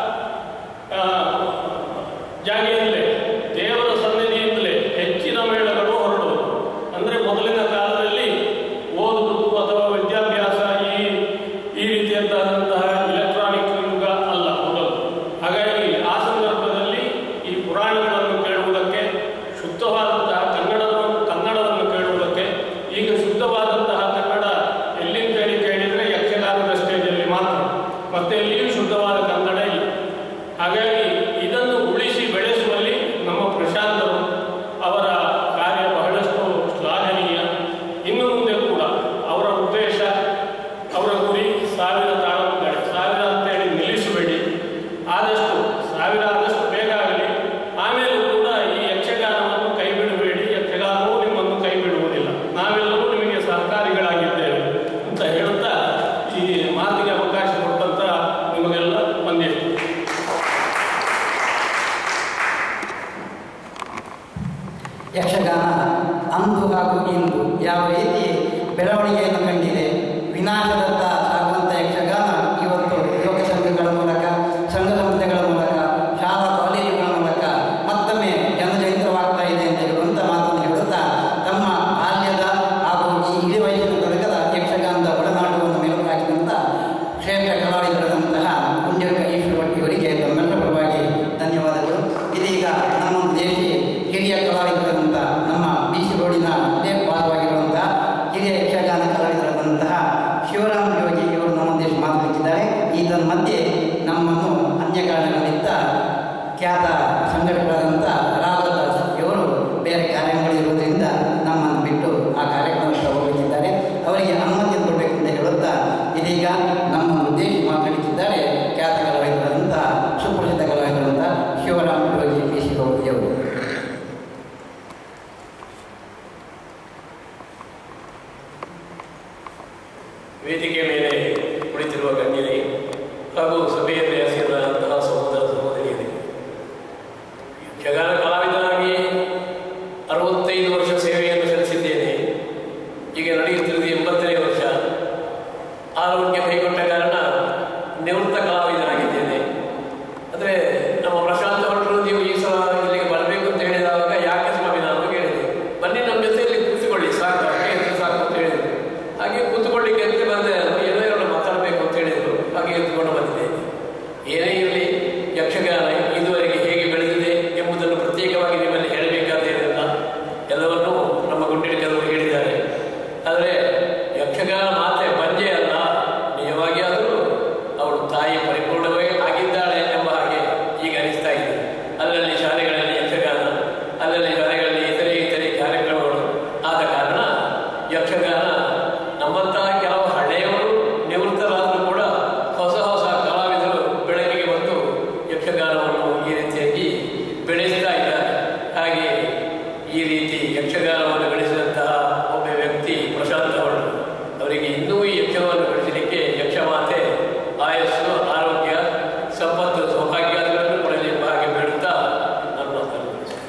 [SPEAKER 4] ಆ, ಜಾಗೆಯಲ್ಲೇ ದೇವರ ಸನ್ನಿಧಿಯಿಂದಲೇ ಹೆಚ್ಚಿನ ಮೇಳಗಳು ಹೊರಡುವುದು ಅಂದರೆ ಮೊದಲಿನ ಕಾಲದಲ್ಲಿ ಓದುವುದು ಅಥವಾ ವಿದ್ಯಾಭ್ಯಾಸ ಈ ಈ ರೀತಿಯಾದಂತಹ ಇಲೆಕ್ಟ್ರಾನಿಕ್ ಯುಗ ಅಲ್ಲ ಮೊದಲು ಹಾಗಾಗಿ ಆ ಸಂದರ್ಭದಲ್ಲಿ ಈ ಪುರಾಣಗಳನ್ನು ಕೇಳುವುದಕ್ಕೆ ಶುದ್ಧವಾದಂತಹ ಕನ್ನಡದ ಕನ್ನಡವನ್ನು ಕೇಳುವುದಕ್ಕೆ ಈಗ ಶುದ್ಧವಾದಂತಹ ಕನ್ನಡ ಎಲ್ಲಿಂದ ಹೇಳಿ ಕೇಳಿದರೆ ಯಕ್ಷಗಾನದ ಸ್ಟೇಜಲ್ಲಿ ಮಾತ್ರ ಮತ್ತೆ ಎಲ್ಲಿಯೂ ಶುದ್ಧವಾದ ಕನ್ನಡ ಇಲ್ಲ ಹಾಗಾಗಿ ಇದನ್ನು ಉಳಿಸಿ ಬೆಳೆಸುವಲ್ಲಿ ನಮ್ಮ ಪ್ರಶಾಂತರು ಅವರ ಕಾರ್ಯ ಬಹಳಷ್ಟು ಶ್ಲಾಘನೀಯ ಇನ್ನು ಮುಂದೆ ಕೂಡ ಅವರ ಉದ್ದೇಶ ಅವರ ಗುರಿ ಸಾವಿರ ತಾಳಮದ್ದಳೆ ಸಾವಿರ ಅಂತೇಳಿ ನಿಲ್ಲಿಸಬೇಡಿ ಆದಷ್ಟು ಸಾವಿರ ಆದಷ್ಟು ಬೇಗ ಆಗಲಿ ಆಮೇಲೂ ಕೂಡ ಈ ಯಕ್ಷಗಾನವನ್ನು ಕೈ ಬಿಡಬೇಡಿ ಯಕ್ಷಗಾನವೂ ನಿಮ್ಮನ್ನು ಕೈ ಬಿಡುವುದಿಲ್ಲ ನಾವೆಲ್ಲರೂ ನಿಮಗೆ ಸಹಕಾರಿಗಳಾಗಿದ್ದೇವೆ ಅಂತ ಹೇಳುತ್ತಾ ಈ ಮಾತಿಗೆ ಅವಕಾಶ ಕೊಟ್ಟಂತ ನಿಮಗೆಲ್ಲ ವಂದಿಸ್ತೇನೆ
[SPEAKER 1] ಯಕ್ಷಗಾನ ಅಂದು ಹಾಗೂ ಇಂದು ಯಾವ ರೀತಿ ಬೆಳವಣಿಗೆಯನ್ನು ಕಂಡಿದೆ ವಿನಾಶದತ್ತ ಸಾಗುವಂಥ ಯಕ್ಷಗಾನ ಇವತ್ತು ಯುವಕ ಸಂಘಗಳ ಮೂಲಕ ಸಂಘ ಸಂಸ್ಥೆಗಳ ಮೂಲಕ ಶಾಲಾ ಕಾಲೇಜುಗಳ ಮೂಲಕ ಮತ್ತೊಮ್ಮೆ ಜನಜನಿತವಾಗ್ತಾ ಇದೆ ಅಂತ ಹೇಳುವಂಥ ಮಾತನ್ನು ಹೇಳುತ್ತಾ ತಮ್ಮ ಬಾಲ್ಯದ ಹಾಗೂ ಈ ಇಳಿ ವಯಸ್ಸಿನ ತನಕದ ಯಕ್ಷಗಾನದ ಒಡನಾಟವನ್ನು ಮೆಲುಕು ಹಾಕಿದಂಥ ಕ್ಷೇತ್ರ ಕಲಾವಿದರಾದಂತಹ ಕುಂಜಕ ಈಶ್ವರ ಇವರಿಗೆ ತಮ್ಮೆಲ್ಲರ ಪರವಾಗಿ ಧನ್ಯವಾದಗಳು ಇದೀಗ ನಮ್ಮ ದೇಶಿ ಹಿರಿಯ ಕಲಾವಿದರಾದಂಥ ನಮ್ಮ ಬಿ ಸಿ ರೋಡಿನ ಲೇಪ್ ಭಾಗವಾಗಿರುವಂತಹ ಹಿರಿಯ ಯಕ್ಷಗಾನ ಕಲಾವಿದರಾದಂತಹ ಶಿವರಾಮ್ ಮಧ್ಯೆ ನಮ್ಮನ್ನು ಅನ್ಯ ಕಾರಣಗಳಿಂದ ಖ್ಯಾತ ಸಂಘಟಕರಾದಂಥ ರಾಘದಾಸ್ ಇವರು ಬೇರೆ ಕಾರ್ಯಕ್ರಮಗಳಿರುವುದರಿಂದ ನಮ್ಮನ್ನು ಬಿಟ್ಟು ಆ ಕಾರ್ಯಕ್ರಮಕ್ಕೆ ಹೋಗುತ್ತಿದ್ದಾರೆ ಅವರಿಗೆ ಅನುಮತಿ ಕೊಡಬೇಕೆಂದು ಹೇಳುತ್ತಾ ಇದೀಗ ನಮ್ಮನ್ನು ಉದ್ದೇಶಿ ಮಾತನಾಡುತ್ತಿದ್ದಾರೆ ಖ್ಯಾತ ಕಲಾವಿದರಾದಂಥ ಸುಪ್ರಸಿದ್ಧ ಕಲಾವಿದರಾದಂಥ ಶಿವರಾಮ್ ಯೋಗಿ ಪಿ ಸಿ ಗೌಡಿಯವರು
[SPEAKER 4] ವೇದಿಕೆ ಮೇಲೆ ಕುಳಿತಿರುವ ಗಣ್ಯರೇ ಹಾಗೂ ಸಭೆಯಲ್ಲಿ ಹಸಿರಾದಂತಹ ಸಹೋದರ ಸಹೋದರಿಯರೇ ಯಕ್ಷಗಾನ ಕಲಾವಿದನಾಗಿ ಅರವತ್ತೈದು ವರ್ಷ ಸೇವೆಯನ್ನು ಸಲ್ಲಿಸಿದ್ದೇನೆ ಈಗ ನಡೆಯುತ್ತಿರುವುದು ಎಂಬತ್ತನೇ ವರ್ಷ ಆರೋಗ್ಯ ಕೈಗೊಂಡ ಕಾರಣ ನಿವೃತ್ತ ಕಲಾವಿದನಾಗಿದ್ದೇನೆ ಆದರೆ ನಮ್ಮ ಪ್ರಶಾಂತ್ ಹೊರಟರು ನೀವು ಈ ಸಲ ಇಲ್ಲಿಗೆ ಬರಬೇಕು ಅಂತ ಹೇಳಿದಾಗ ಯಾಕೆ ಸ್ವಾಮಿ ನಾನು ಕೇಳಿದೆ ಬನ್ನಿ ನಮ್ಮ ಜೊತೆಯಲ್ಲಿ ಕೂತ್ಕೊಳ್ಳಿ ಸಾಕು ಹಾಗೆ ಎದ್ದು ಸಾಕು ಅಂತ ಹೇಳಿದರು ಹಾಗೆ ಕೂತ್ಕೊಳ್ಳಿಕ್ಕೆ ಅಂತ ಬಂದೆ ನಾನು ಏನೋ ಎರಡು ಮಾತಾಡಬೇಕು ಅಂತ ಹೇಳಿದರು ಹಾಗೆ ಎದ್ದುಕೊಂಡು ಬಂದಿದ್ದೇನೆ ಏನೇ ಇರಲಿ ಯಕ್ಷಗಾನ ಇದುವರೆಗೆ ಹೇಗೆ ಬೆಳೆದಿದೆ ಎಂಬುದನ್ನು ಪ್ರತ್ಯೇಕವಾಗಿ ನಿಮ್ಮಲ್ಲಿ ಹೇಳಬೇಕಾದೇನಿಲ್ಲ ಎಲ್ಲವನ್ನೂ ನಮ್ಮ ಗುಂಡಿಡಿಕರು ಹೇಳಿದ್ದಾರೆ ಆದರೆ ಯಕ್ಷಗಾನ ಮಾತೆ ಬಂಜೆ ಅಲ್ಲ ನಿಜವಾಗಿ ಆದರೂ ಅವಳು ತಾಯಿ ಪರಿಪೂರ್ಣವೇ ಆಗಿದ್ದಾಳೆ ಎಂಬ ಹಾಗೆ ಈಗ ಅನಿಸ್ತಾ ಇದೆ ಅಲ್ಲಲ್ಲಿ ಶಾಲೆಗಳಲ್ಲಿ ಯಕ್ಷಗಾನ ಅಲ್ಲಲ್ಲಿ ಶಾಲೆಗಳಲ್ಲಿ ಇತರೆ ಇತರೆ ಕಾರ್ಯಕ್ರಮಗಳು ಆದ ಕಾರಣ ಯಕ್ಷಗಾನ ನಮ್ಮಂತಹ ಕೆಲವು ಹಳೆಯವರು ನಿವೃತ್ತರಾದರೂ ಕೂಡ ಹೊಸ ಹೊಸ ಕಲಾವಿದರು ಬೆಳಕಿಗೆ ಬಂದು ಯಕ್ಷಗಾನವನ್ನು ಈ ರೀತಿಯಾಗಿ ಬೆಳೆಸ್ತಾ ಇದ್ದಾರೆ ಹಾಗೆ ಈ ರೀತಿ ಯಕ್ಷಗಾನವನ್ನು ಬೆಳೆಸಿದಂತಹ ಒಬ್ಬ ವ್ಯಕ್ತಿ ಪ್ರಶಾಂತ್ ಅವರು ಅವರಿಗೆ ಇನ್ನೂ ಈ ಯಕ್ಷವನ್ನು ಬೆಳೆಸಲಿಕ್ಕೆ ಯಕ್ಷಮಾತೆ ಆಯಸ್ಸು ಆರೋಗ್ಯ ಸಂಪತ್ತು ಸೌಭಾಗ್ಯಾದಿಗಳನ್ನು ಕೊಡಲಿ ಎಂಬ ಹಾಗೆ ಬೇಡುತ್ತಾ ನನ್ನ ಮಾತನ್ನು ಮುಗಿಸ್ತೇನೆ.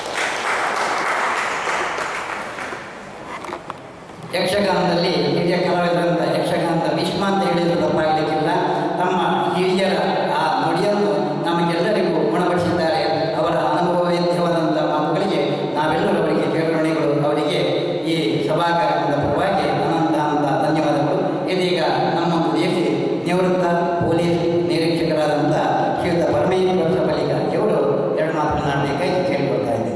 [SPEAKER 1] ಯಕ್ಷಗಾನದಲ್ಲಿ ಹಿರಿಯ ಕಲಾವಿದರಂತ ಯಕ್ಷಗಾನದ ಭೀಷ್ಮ ಅಂತ ಹೇಳಿದ್ರು ತಪ್ಪಾಗಲಿಕ್ಕಿಲ್ಲ ತಮ್ಮ ಹಿರಿಯರ ಆ ನುಡಿಯನ್ನು ನಮಗೆಲ್ಲರಿಗೂ ಗುಣಪಡಿಸಿದ್ದಾರೆ ಅವರ ಅನುಭವವೇದ್ಯವಾದಂಥ ಮಾತುಗಳಿಗೆ ನಾವೆಲ್ಲರೂ ಅವರಿಗೆ ವಿವರಣೆಗಳು ಅವರಿಗೆ ಈ ಸಭಾ ಕಾರ್ಯಕ್ರಮದ ಪರವಾಗಿ ಅನಂತ ಅನಂತ ಧನ್ಯವಾದಗಳು ಇದೀಗ ನಮ್ಮ ದೇಶಿ ನಿವೃತ್ತ ಪೊಲೀಸ್ ನಿರೀಕ್ಷಕರಾದಂಥ ಶ್ರೀಯುತ ಪರಮೇಶ್ವರ ಸಬಲಿಗ ಇವರು ಎರಡು ಮಾತನಾಡಬೇಕಾಗಿ ಕೇಳಿಕೊಳ್ತಾ ಇದ್ದೇನೆ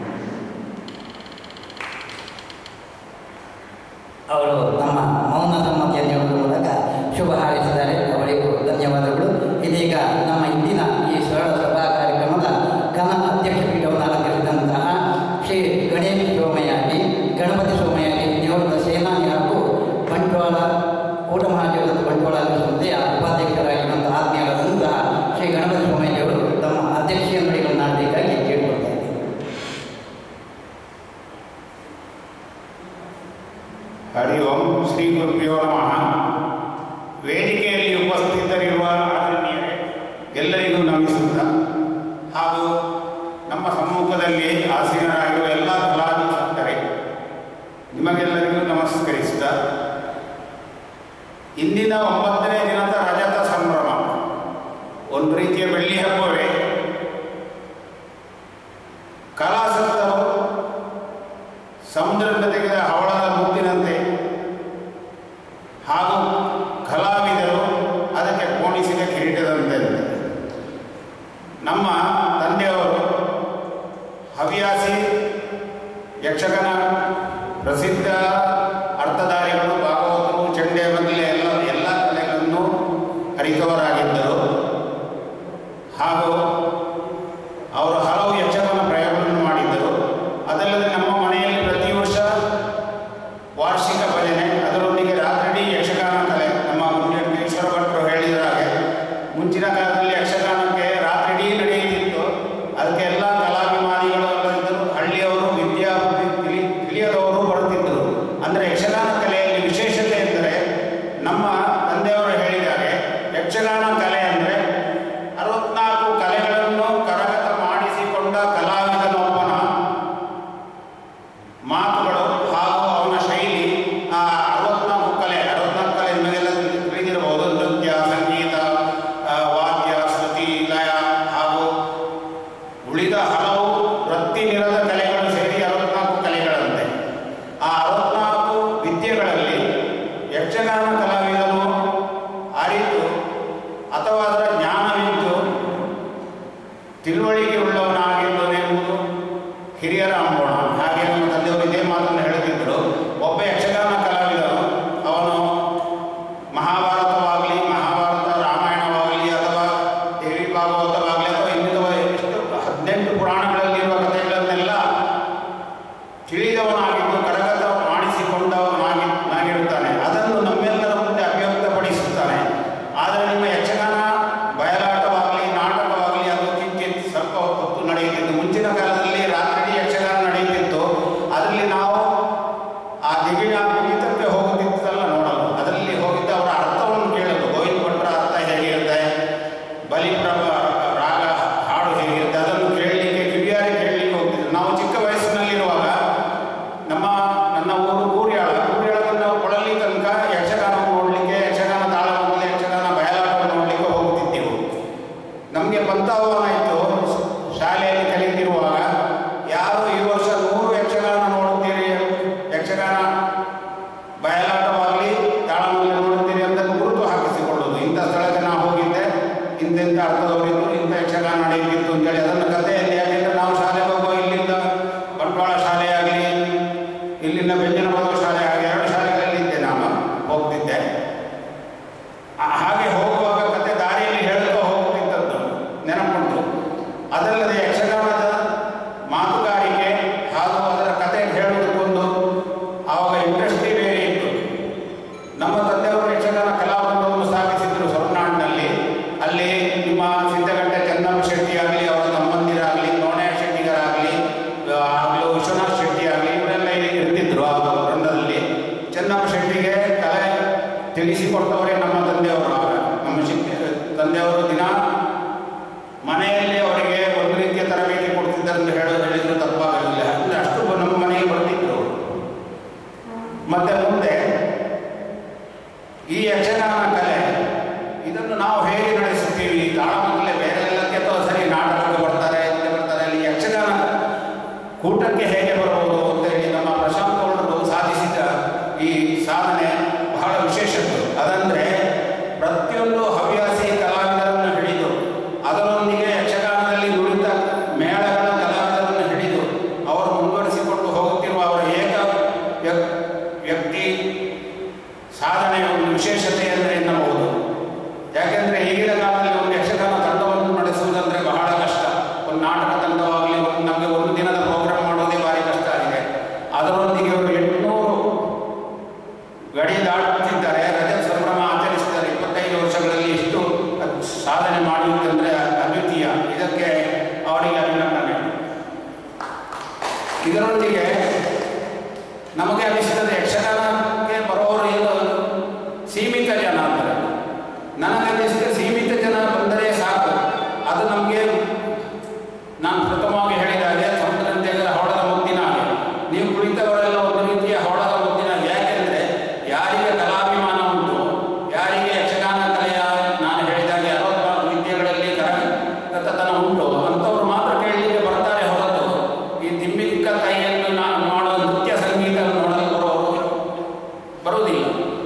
[SPEAKER 1] ಅವರು ತಮ್ಮ ಮೌನ ಸಮ್ಮತಿಯನ್ನು ಹೇಳುವ ಮೂಲಕ ಶುಭ ಹಾರೈಸಿದ್ದಾರೆ ಅವರಿಗೂ ಧನ್ಯವಾದಗಳು ಇದೀಗ ನಮ್ಮ ಇಂದಿನ ಈ ಸರಳ ಸಭಾ ಕಾರ್ಯಕ್ರಮದ ಘನ ಅಧ್ಯಕ್ಷ ಪೀಠವನ್ನು ಅಲಂಕರಿಸಿದಂತಹ ಶ್ರೀ ಗಣೇಶ್ ಸೋಮಯಾಜಿ ಗಣಪತಿ ಸೋಮಯಾಜಿ ನಿವೃತ್ತ ಸೇನಾನಿ ಹಾಗೂ ಬಂಟ್ವಾಳ ಕೂಟ ಮಹಾಜೀವನದ ಬಂಟ್ವಾಳ ಸಂಸ್ಥೆಯ ಉಪಾಧ್ಯಕ್ಷರಾಗಿರುವಂತಹ ಆತ್ಮೀಯರಾದಂತಹ ಶ್ರೀ ಗಣಪತಿ ಸೋಮಯಾಜಿ ಅವರು ತಮ್ಮ ಅಧ್ಯಕ್ಷೀಯ ನುಡಿಗಳನ್ನು ಆಡಬೇಕಾಗಿ ಕೇಳಿಕೊಳ್ತಾ ಇದ್ದೇನೆ
[SPEAKER 5] ಹರಿ ಓಂ ಶ್ರೀ ಗುರುಭ್ಯೋ ನಮಃ ವೇದಿಕೆಯಲ್ಲಿ ಉಪಸ್ಥಿತರಿರುವ ಆದರಣೀಯರೇ ಎಲ್ಲರಿಗೂ ನಮಿಸುತ್ತ ಹಾಗೂ ನಮ್ಮ ಸಮ್ಮುಖದಲ್ಲಿ ಆಸೀನರಾಗಿರುವ ಎಲ್ಲ ಕಲಾವಿದರೇ ನಿಮಗೆಲ್ಲರಿಗೂ ನಮಸ್ಕರಿಸಿದ ಇಂದಿನ ಒಂಬತ್ತನೇ ದಿನದ ರಜತ ಸಂಭ್ರಮ ಒಂದು ರೀತಿಯ ಬೆಳ್ಳಿ ಹಬ್ಬವೇ ಕಲಾಸಕ್ತರು ಸಮುದ್ರದಿಂದ ತೆಗೆದ ಹವಳದ ಮುತ್ತಿನಂತೆ ಹಾಗೂ ಕಲಾವಿದರು ಅದಕ್ಕೆ ಕೋಣಿಸಿದ ಕಿರೀಟದಂತೆ ನಮ್ಮ ತಂದೆಯವರು ಹವ್ಯಾಸಿ ಯಕ್ಷಗಾನ ಪ್ರಸಿದ್ಧ ಅರ್ಥಧಾರಿಗಳು ಭಾಗವತರು ಚಂಡೆ ಮೊದಲೇ ಎಲ್ಲ ಎಲ್ಲ ಕಲೆಗಳನ್ನು ಅರಿತವರಾಗಿದ್ದರು ಹಾಗೂ ಅವರು ಹಲವು ಯಕ್ಷಗಾನ ಪ್ರಯೋಗಗಳನ್ನು ಮಾಡಿದ್ದರು ಅದಲ್ಲದೆ ನಮ್ಮ ಮನೆಯಲ್ಲಿ ಪ್ರತಿ ವರ್ಷ ವಾರ್ಷಿಕ ಭಜನೆ ಅದರೊಂದಿಗೆ ರಾತ್ರಿ ಯಕ್ಷಗಾನ ಕಲೆ ನಮ್ಮ ಈಶ್ವರ ಭಟ್ರು ಹೇಳಿದ ಹಾಗೆ ಮುಂಚಿನ ಕಾಲದಲ್ಲಿ ಯಕ್ಷಗಾನಕ್ಕೆ ರಾತ್ರಿ ನಡೆಯುತ್ತಿತ್ತು ಅದಕ್ಕೆ ಎಲ್ಲ ಕಲಾಭಿಮಾನಿಗಳು ಎಲ್ಲ ಇದ್ದರು ಹಳ್ಳಿಯವರು ವಿದ್ಯಾ ತಿಳಿ ತಿಳಿಯದವರು ಬರುತ್ತಿದ್ದರು ಅಂದರೆ ಯಕ್ಷಗಾನ ಕಲೆಯಲ್ಲಿ ವಿಶೇಷತೆ ಎಂದರೆ ನಮ್ಮ ತಂದೆಯವರು ಹೇಳಿದ್ದಾರೆ ಯಕ್ಷಗಾನ ಕಲೆ ಅಂದರೆ ಅರವತ್ನಾಲ್ಕು ಕಲೆಗಳನ್ನು ಕರಗತ ಮಾಡಿಸಿಕೊಂಡ ಕಲಾವಿದನೊಬ್ಬನ ಮಾತುಗಳು ಹಾಗೂ ಅವನ ಶೈಲಿ ಆ ಅರವತ್ನಾಲ್ಕು ಕಲೆ ಅರವತ್ನಾಲ್ಕು ಕಲೆ ನಿಮಗೆಲ್ಲ ತಿಳಿ- ತಿಳಿದಿರಬಹುದು ನೃತ್ಯ ಸಂಗೀತ ಆ, ವಾದ್ಯ ಶ್ರುತಿ ಲಯ ಹಾಗೂ ಉಳಿದ ಹಲವು ವೃತ್ತಿ ನಿರದ ಕಲೆಗಳು ಸೇರಿ ಅರವತ್ನಾಲ್ಕು ಕಲೆಗಳಂತೆ ಆ ಅರವತ್ನಾಲ್ಕು ವಿದ್ಯೆಗಳಲ್ಲಿ ಯಕ್ಷಗಾನ ಕಲಾವಿದನು ಅರಿತು ಅಥವಾ ಇಂಥ ಅರ್ಥದವರಿದ್ರು ಇಂಥ ಯಕ್ಷಗಾನ ನಡೆಯುತ್ತಿತ್ತು ಅಂತೇಳಿ ಅದನ್ನು ಕಥೆಯಲ್ಲಿ ಯಾಕೆಂದ್ರೆ ನಾವು ಶಾಲೆಗೆ ಹೋಗುವ ಇಲ್ಲಿಂದ ಬಂಟ್ವಾಳ ಶಾಲೆ ಆಗಲಿ ಇಲ್ಲಿಂದ ಬೆಂಜನ ಪದವ ಶಾಲೆ ಆಗಲಿ ಎರಡು ಶಾಲೆಗಳಲ್ಲಿ ಇದ್ದೆ ನಾನು ಹೋಗ್ತಿದ್ದೆ ಆ- ಹಾಗೆ ಹೋಗುವಾಗ ಕತೆ ದಾರಿಯಲ್ಲಿ ಹೇಳ್ತಾ ಹೋಗ್ತಿದ್ದದ್ದು ನೆನಪುಂಟು ಅದಲ್ಲದೆ ಯಕ್ಷಗಾನದ ಮಾತುಗಾರಿಕೆ ಹಾಗೂ ಅದರ ಕತೆ ಹೇಳುವುದಕ್ಕೊಂದು ಆವಾಗ ಇಂಟ್ರೆಸ್ಟೇ ಬೇರೆ ಇತ್ತು ನಮ್ಮ ತಂದೆಯವರು ಯಕ್ಷಗಾನ ಕಲಾವೃಂದವನ್ನು ಸ್ಥಾಪಿಸಿದ್ರು ಸ್ವರ್ಣಾಡ್ನಲ್ಲಿ ಅಲ್ಲಿ ನಿಮ್ಮ ಸಿದ್ದಗಟ್ಟೆ ಚೆನ್ನಮ್ಮ ಶೆಟ್ಟಿ ಆಗಲಿ ಅವರ ತಮ್ಮಂದಿರಾಗಲಿ ನೋಣೆ ಶೆಟ್ಟಿಗರಾಗಲಿ ಆಗಲೂ ವಿಶ್ವನಾಥ್ ಶೆಟ್ಟಿ ಆಗಲಿ ಇವರೆಲ್ಲ ಇಲ್ಲಿ ಇರ್ತಿದ್ರು ಆ ವೃಂದದಲ್ಲಿ ಚೆನ್ನಮ್ಮ ಶೆಟ್ಟಿಗೆ ಕಲೆ ತಿಳಿಸಿಕೊಟ್ಟವರೇ ನಮ್ಮ ತಂದೆಯವರು ಆಗ ನಮ್ಮ ಶಿಕ್ಷ ತಂದೆಯವರು ದಿನ ಮನೆಯಲ್ಲಿ ಅವರಿಗೆ ಒಂದು ರೀತಿಯ ತರಬೇತಿ ಕೊಡ್ತಿದ್ದಾರೆ ಅಂತ ಹೇಳೋದು ಹೇಳಿದ್ರು ತಪ್ಪಾಗಲಿಲ್ಲ ಅಂದರೆ ಅಷ್ಟು ನಮ್ಮ ಮನೆಗೆ ಬರ್ತಿದ್ರು ಅವರು. ಮತ್ತೆ ಮುಂದೆ ಈ ಯಕ್ಷಗಾನ ಕಲೆ ಇದನ್ನು ನಾವು ಹೇಗೆ ನಡೆಸುತ್ತೀವಿ ತಾಳಮಕ್ಕಳೇ ಬೇರೆ ಎಲ್ಲಕ್ಕೆ ಅಥವಾ ಸರಿ ನಾಟಕಕ್ಕೆ ಬರ್ತಾರೆ ಇದಕ್ಕೆ ಬರ್ತಾರೆ ಅಲ್ಲಿ ಯಕ್ಷಗಾನ ಕೂಟಕ್ಕೆ ಹೇಗೆ ಬರಬಹುದು ಅಂತ ಹೇಳಿ ನಮ್ಮ ಪ್ರಶಾಂತ್ ಗೌಡರು ಸಾಧಿಸಿದ ಈ ಸಾಧನೆ ಬಹಳ ವಿಶೇಷದ್ದು ಅದಂದ್ರೆ ಪ್ರತಿಯೊಂದು ಹವ್ಯಾಸಿ ಕಲಾವಿದರನ್ನು ಹಿಡಿದು ಅದರೊಂದಿಗೆ ಯಕ್ಷಗಾನದಲ್ಲಿ ನುರಿತ ಮೇಳಗಳ ಕಲಾವಿದರನ್ನು ಹಿಡಿದು ಅವರು ಮುಂದುವರಿಸಿಕೊಂಡು ಹೋಗುತ್ತಿರುವ ಅವರ ಏಕ ವ್ಯಕ್- ವ್ಯಕ್ತಿ ಸಾಧನೆಯ ಒಂದು ವಿಶೇಷತೆ ಅಂದರೆ ಎನ್ನಬಹುದು ಯಾಕೆಂದರೆ ಈಗಿನ ಕಾಲದಲ್ಲಿ ಒಂದು ಯಕ್ಷಗಾನ ತಂಡವನ್ನು ನಡೆಸುವುದಂದ್ರೆ ಬಹಳ ಕಷ್ಟ ಒಂದು ನಾಟಕ ತಂಡವಾಗಲಿ ಒಂದು ನಮಗೆ ಒಂದು ದಿನದ ಪ್ರೋಗ್ರಾಮ್ ಮಾಡೋದೇ ಭಾರಿ ಕಷ್ಟ ಆಗಿದೆ ಅದರೊಂದಿಗೆ ಅವರು ಎಂಟುನೂರು ಗಡಿ ದಾಟುತ್ತಿದ್ದಾರೆ ರಜತ ಸಂಭ್ರಮ ಆಚರಿಸಿದ್ದಾರೆ ಇಪ್ಪತ್ತೈದು ವರ್ಷಗಳಲ್ಲಿ ಎಷ್ಟು ಸಾಧನೆ ಮಾಡಿದಂದ್ರೆ ಅದ್ವಿತೀಯ ಇದಕ್ಕೆ ಅವರಿಗೆ ಅಭಿನಂದನೆ ಇದರೊಂದಿಗೆ ನಮಗೆ ಅನಿಸಿದರೆ ಯಕ್ಷಗಾನಕ್ಕೆ ಬರೋರು ಏನು ಸೀಮಿತ ಜನ ಅಂದರೆ ನನಗನ್ನಿಸಿದ ಸೀಮಿತ ಜನ ಬಂದರೆ ಸಾಕು ಅದು ನಮಗೆ ನಾನು ಪ್ರಥಮವಾಗಿ ಹೇಳಿದ ಹಾಗೆ ಸಮುದ್ರಂತೆಗಳ ಹವಳದ ಮುದ್ದಿನ ಹಾಗೆ ನೀವು ಕುಳಿತವರೆಲ್ಲ ಒಂದು ರೀತಿಯ ಹವಳದ ಮುದ್ದಿನ ಹಾಗೆ ಯಾಕೆಂದರೆ ಯಾರಿಗೆ ಕಲಾಭಿಮಾನ ಉಂಟು ಯಾರಿಗೆ ಯಕ್ಷಗಾನ ಕಲೆಯ ನಾನು ಹೇಳಿದಾಗೆ ಅರವತ್ನಾಲ್ಕು ವಿದ್ಯೆಗಳಲ್ಲಿ ಕರಗತನ ಉಂಟು ಅಂಥವ್ರು ಮಾತ್ರ ಕೇಳಲಿಕ್ಕೆ ಬರ್ತಾರೆ ಹೊರತು ಈ ದಿಮ್ಮಿಕ್ಕ ಕೈಯನ್ನು ನಾನು ಮಾಡುವ ನೃತ್ಯ ಸಂಗೀತ ನೋಡಲು ಬರೋರು ಬರುವುದಿಲ್ಲ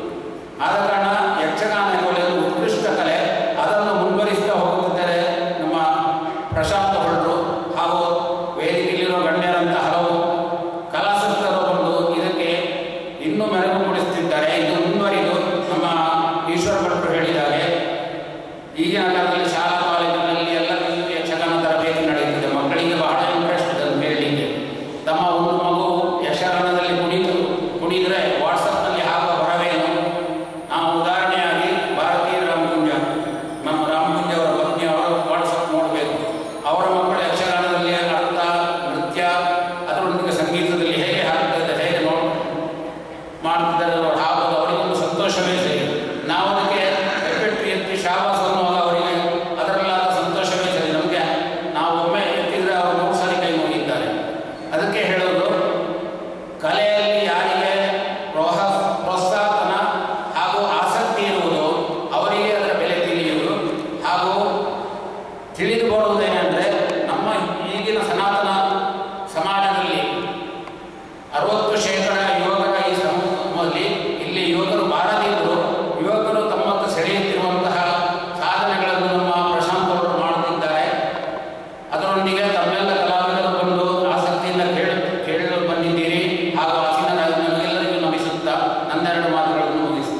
[SPEAKER 5] ಆದ ಕಾರಣ ಯಕ್ಷಗಾನ ಎಂಬುದು ಉತ್ಕೃಷ್ಟ ಕಲೆ ಅದನ್ನು ಮುಂದುವರಿಸ್ತಾ ಹೋಗುತ್ತಿದ್ದಾರೆ ನಮ್ಮ ಪ್ರಶಾಂತ್ ಹೊರಟರು ಹಾಗೂ ವೇದಿಕೆಯಲ್ಲಿರುವ ಗಣ್ಯರಂತ ಹಲವು ಕಲಾಸಕ್ತರು ಬಂದು ಇದಕ್ಕೆ ಇನ್ನೂ ಮೆರುಗು ಮೂಡಿಸುತ್ತಿದ್ದಾರೆ ಇದು ಮುಂದುವರಿದು ನಮ್ಮ ಈಶ್ವರ ಭಟ್ರು ಹೇಳಿದಾಗೆ ಈಗಿನ ಕಾಲದಲ್ಲಿ ಶಾಲಾ ಕಾಲೇಜಿನಲ್ಲಿ ಎಲ್ಲ ಯಕ್ಷಗಾನ ತರಬೇತಿ ನಡೆಯುತ್ತದೆ ಮಕ್ಕಳಿಗೆ ಬಹಳ ಇಂಟ್ರೆಸ್ಟ್ ಇದೆ ಅಂತ ಹೇಳಲಿಕ್ಕೆ ತಮ್ಮ ಒಂದು ಮಗು ಯಕ್ಷಗಾನದಲ್ಲಿ ಕುಣಿದು ಕುಣಿದ್ರೆ ವಾಟ್ಸಪ್ನಲ್ಲಿ ಹಾಕುವ ಬರವೇನು ನಾವು ಉದಾಹರಣೆಯಾಗಿ ಭಾರತೀಯ ರಾಮಕುಂಜ ನಮ್ಮ ರಾಮಕುಂಜ ಅವರ ಪತ್ನಿ ಅವರು ವಾಟ್ಸಪ್ ನೋಡಬೇಕು ಅವರ ಮಕ್ಕಳು ಯಕ್ಷಗಾನದಲ್ಲಿ ಅರ್ಥ ನೃತ್ಯ ಅದರೊಂದಿಗೆ ಸಂಗೀತದಲ್ಲಿ ಹೇಗೆ ಹಾಕ್ತಿದ್ದಾರೆ ಹೇಗೆ ನೋಡ್ ಮಾಡ್ತಿದ್ದಾರೆ ಅವರು ಹಾಕೋದು ಅವರಿಗೊಂದು ಸಂತೋಷವೇ ಸರಿ ನಾವು ಅದಕ್ಕೆ ಹೆಬ್ಬೆಟ್ಟು ಎತ್ತಿ ಶಾಬಾಸ್ ಅನ್ನುವಾಗ ಅವರಿಗೆ ಅದರಲ್ಲಾದ ಸಂತೋಷವೇ ಸರಿ ನಮಗೆ ನಾವು ಒಮ್ಮೆ ಎತ್ತಿದ್ರೆ ಅವರು ಮೂರು ಸಾರಿ ಕೈ ಮುಗಿದ್ದಾರೆ ಅದಕ್ಕೆ ಹೇಳೋದು ಕಲೆಯಲ್ಲಿ ಯಾರಿಗೆ ಪ್ರೋಹ ಪ್ರೋತ್ಸಾಹನ ಹಾಗೂ ಆಸಕ್ತಿ ಇರುವುದು ಅವರಿಗೆ ಅದರ ಬೆಲೆ ತಿಳಿಯುವುದು ಹಾಗೂ ತಿಳಿದು ಬರುವುದೇನೆಂದರೆ ನಮ್ಮ ಈಗಿನ ಸನಾತನ ಸಮಾಜದಲ್ಲಿ ಅರವತ್ತು ಶೇಕಡ ಯುವಕರ ಈ ಸಮೂಹದಲ್ಲಿ ಇಲ್ಲಿ ಯುವಕರು ಬಾರದಿದ್ದರು ಯುವಕರು ತಮ್ಮತ್ತ ಸೆಳೆಯುತ್ತಿರುವಂತಹ ಸಾಧನೆಗಳನ್ನು ನಮ್ಮ ಪ್ರಶಾಂತ್ ಅವರು ಮಾಡುತ್ತಿದ್ದಾರೆ ಅದರೊಂದಿಗೆ ತಮ್ಮೆಲ್ಲ ಕಲಾವಿದರು ಬಂದು ಆಸಕ್ತಿಯಿಂದ ಕೇಳು ಕೇಳಲು ಬಂದಿದ್ದೀರಿ ಹಾಗೂ ಆಸೀನರಾಗಿ ನಮಗೆಲ್ಲರಿಗೂ ನಮಿಸುತ್ತಾ ನನ್ನೆರಡು ಮಾತುಗಳನ್ನು ಮುಗಿಸುತ್ತೇನೆ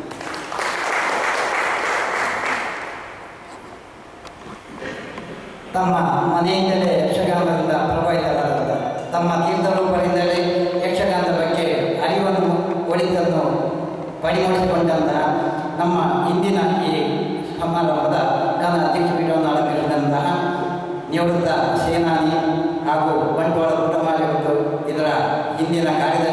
[SPEAKER 1] ತಮ್ಮ ಮನೆಯಿಂದಲೇ ಯಕ್ಷಗಾನದಿಂದ ಪ್ರಭಾವಿತರಾದಂಥ ತಮ್ಮ ತೀರ್ಥರೂಪರಿಂದಲೇ ಯಕ್ಷಗಾನದ ಬಗ್ಗೆ ಅರಿವನ್ನು ಒಳಿತನ್ನು ಪಡಿಮೂಡಿಸಿಕೊಂಡಂತಹ ನಮ್ಮ ಇಂದಿನ ಈ ಸಮಾರಂಭದ ಗಾನ ಅಧ್ಯಕ್ಷ ಪೀಠವನ್ನು ಅಲಂಕರಿಸಿದಂತಹ ನಿವೃತ್ತ ಸೇನಾನಿ ಹಾಗೂ ಬಂಟ್ವಾಳ ಕುಟುಂಬ ಇದರ ಹಿಂದಿನ ಕಾರ್ಯದರ್ಶಿ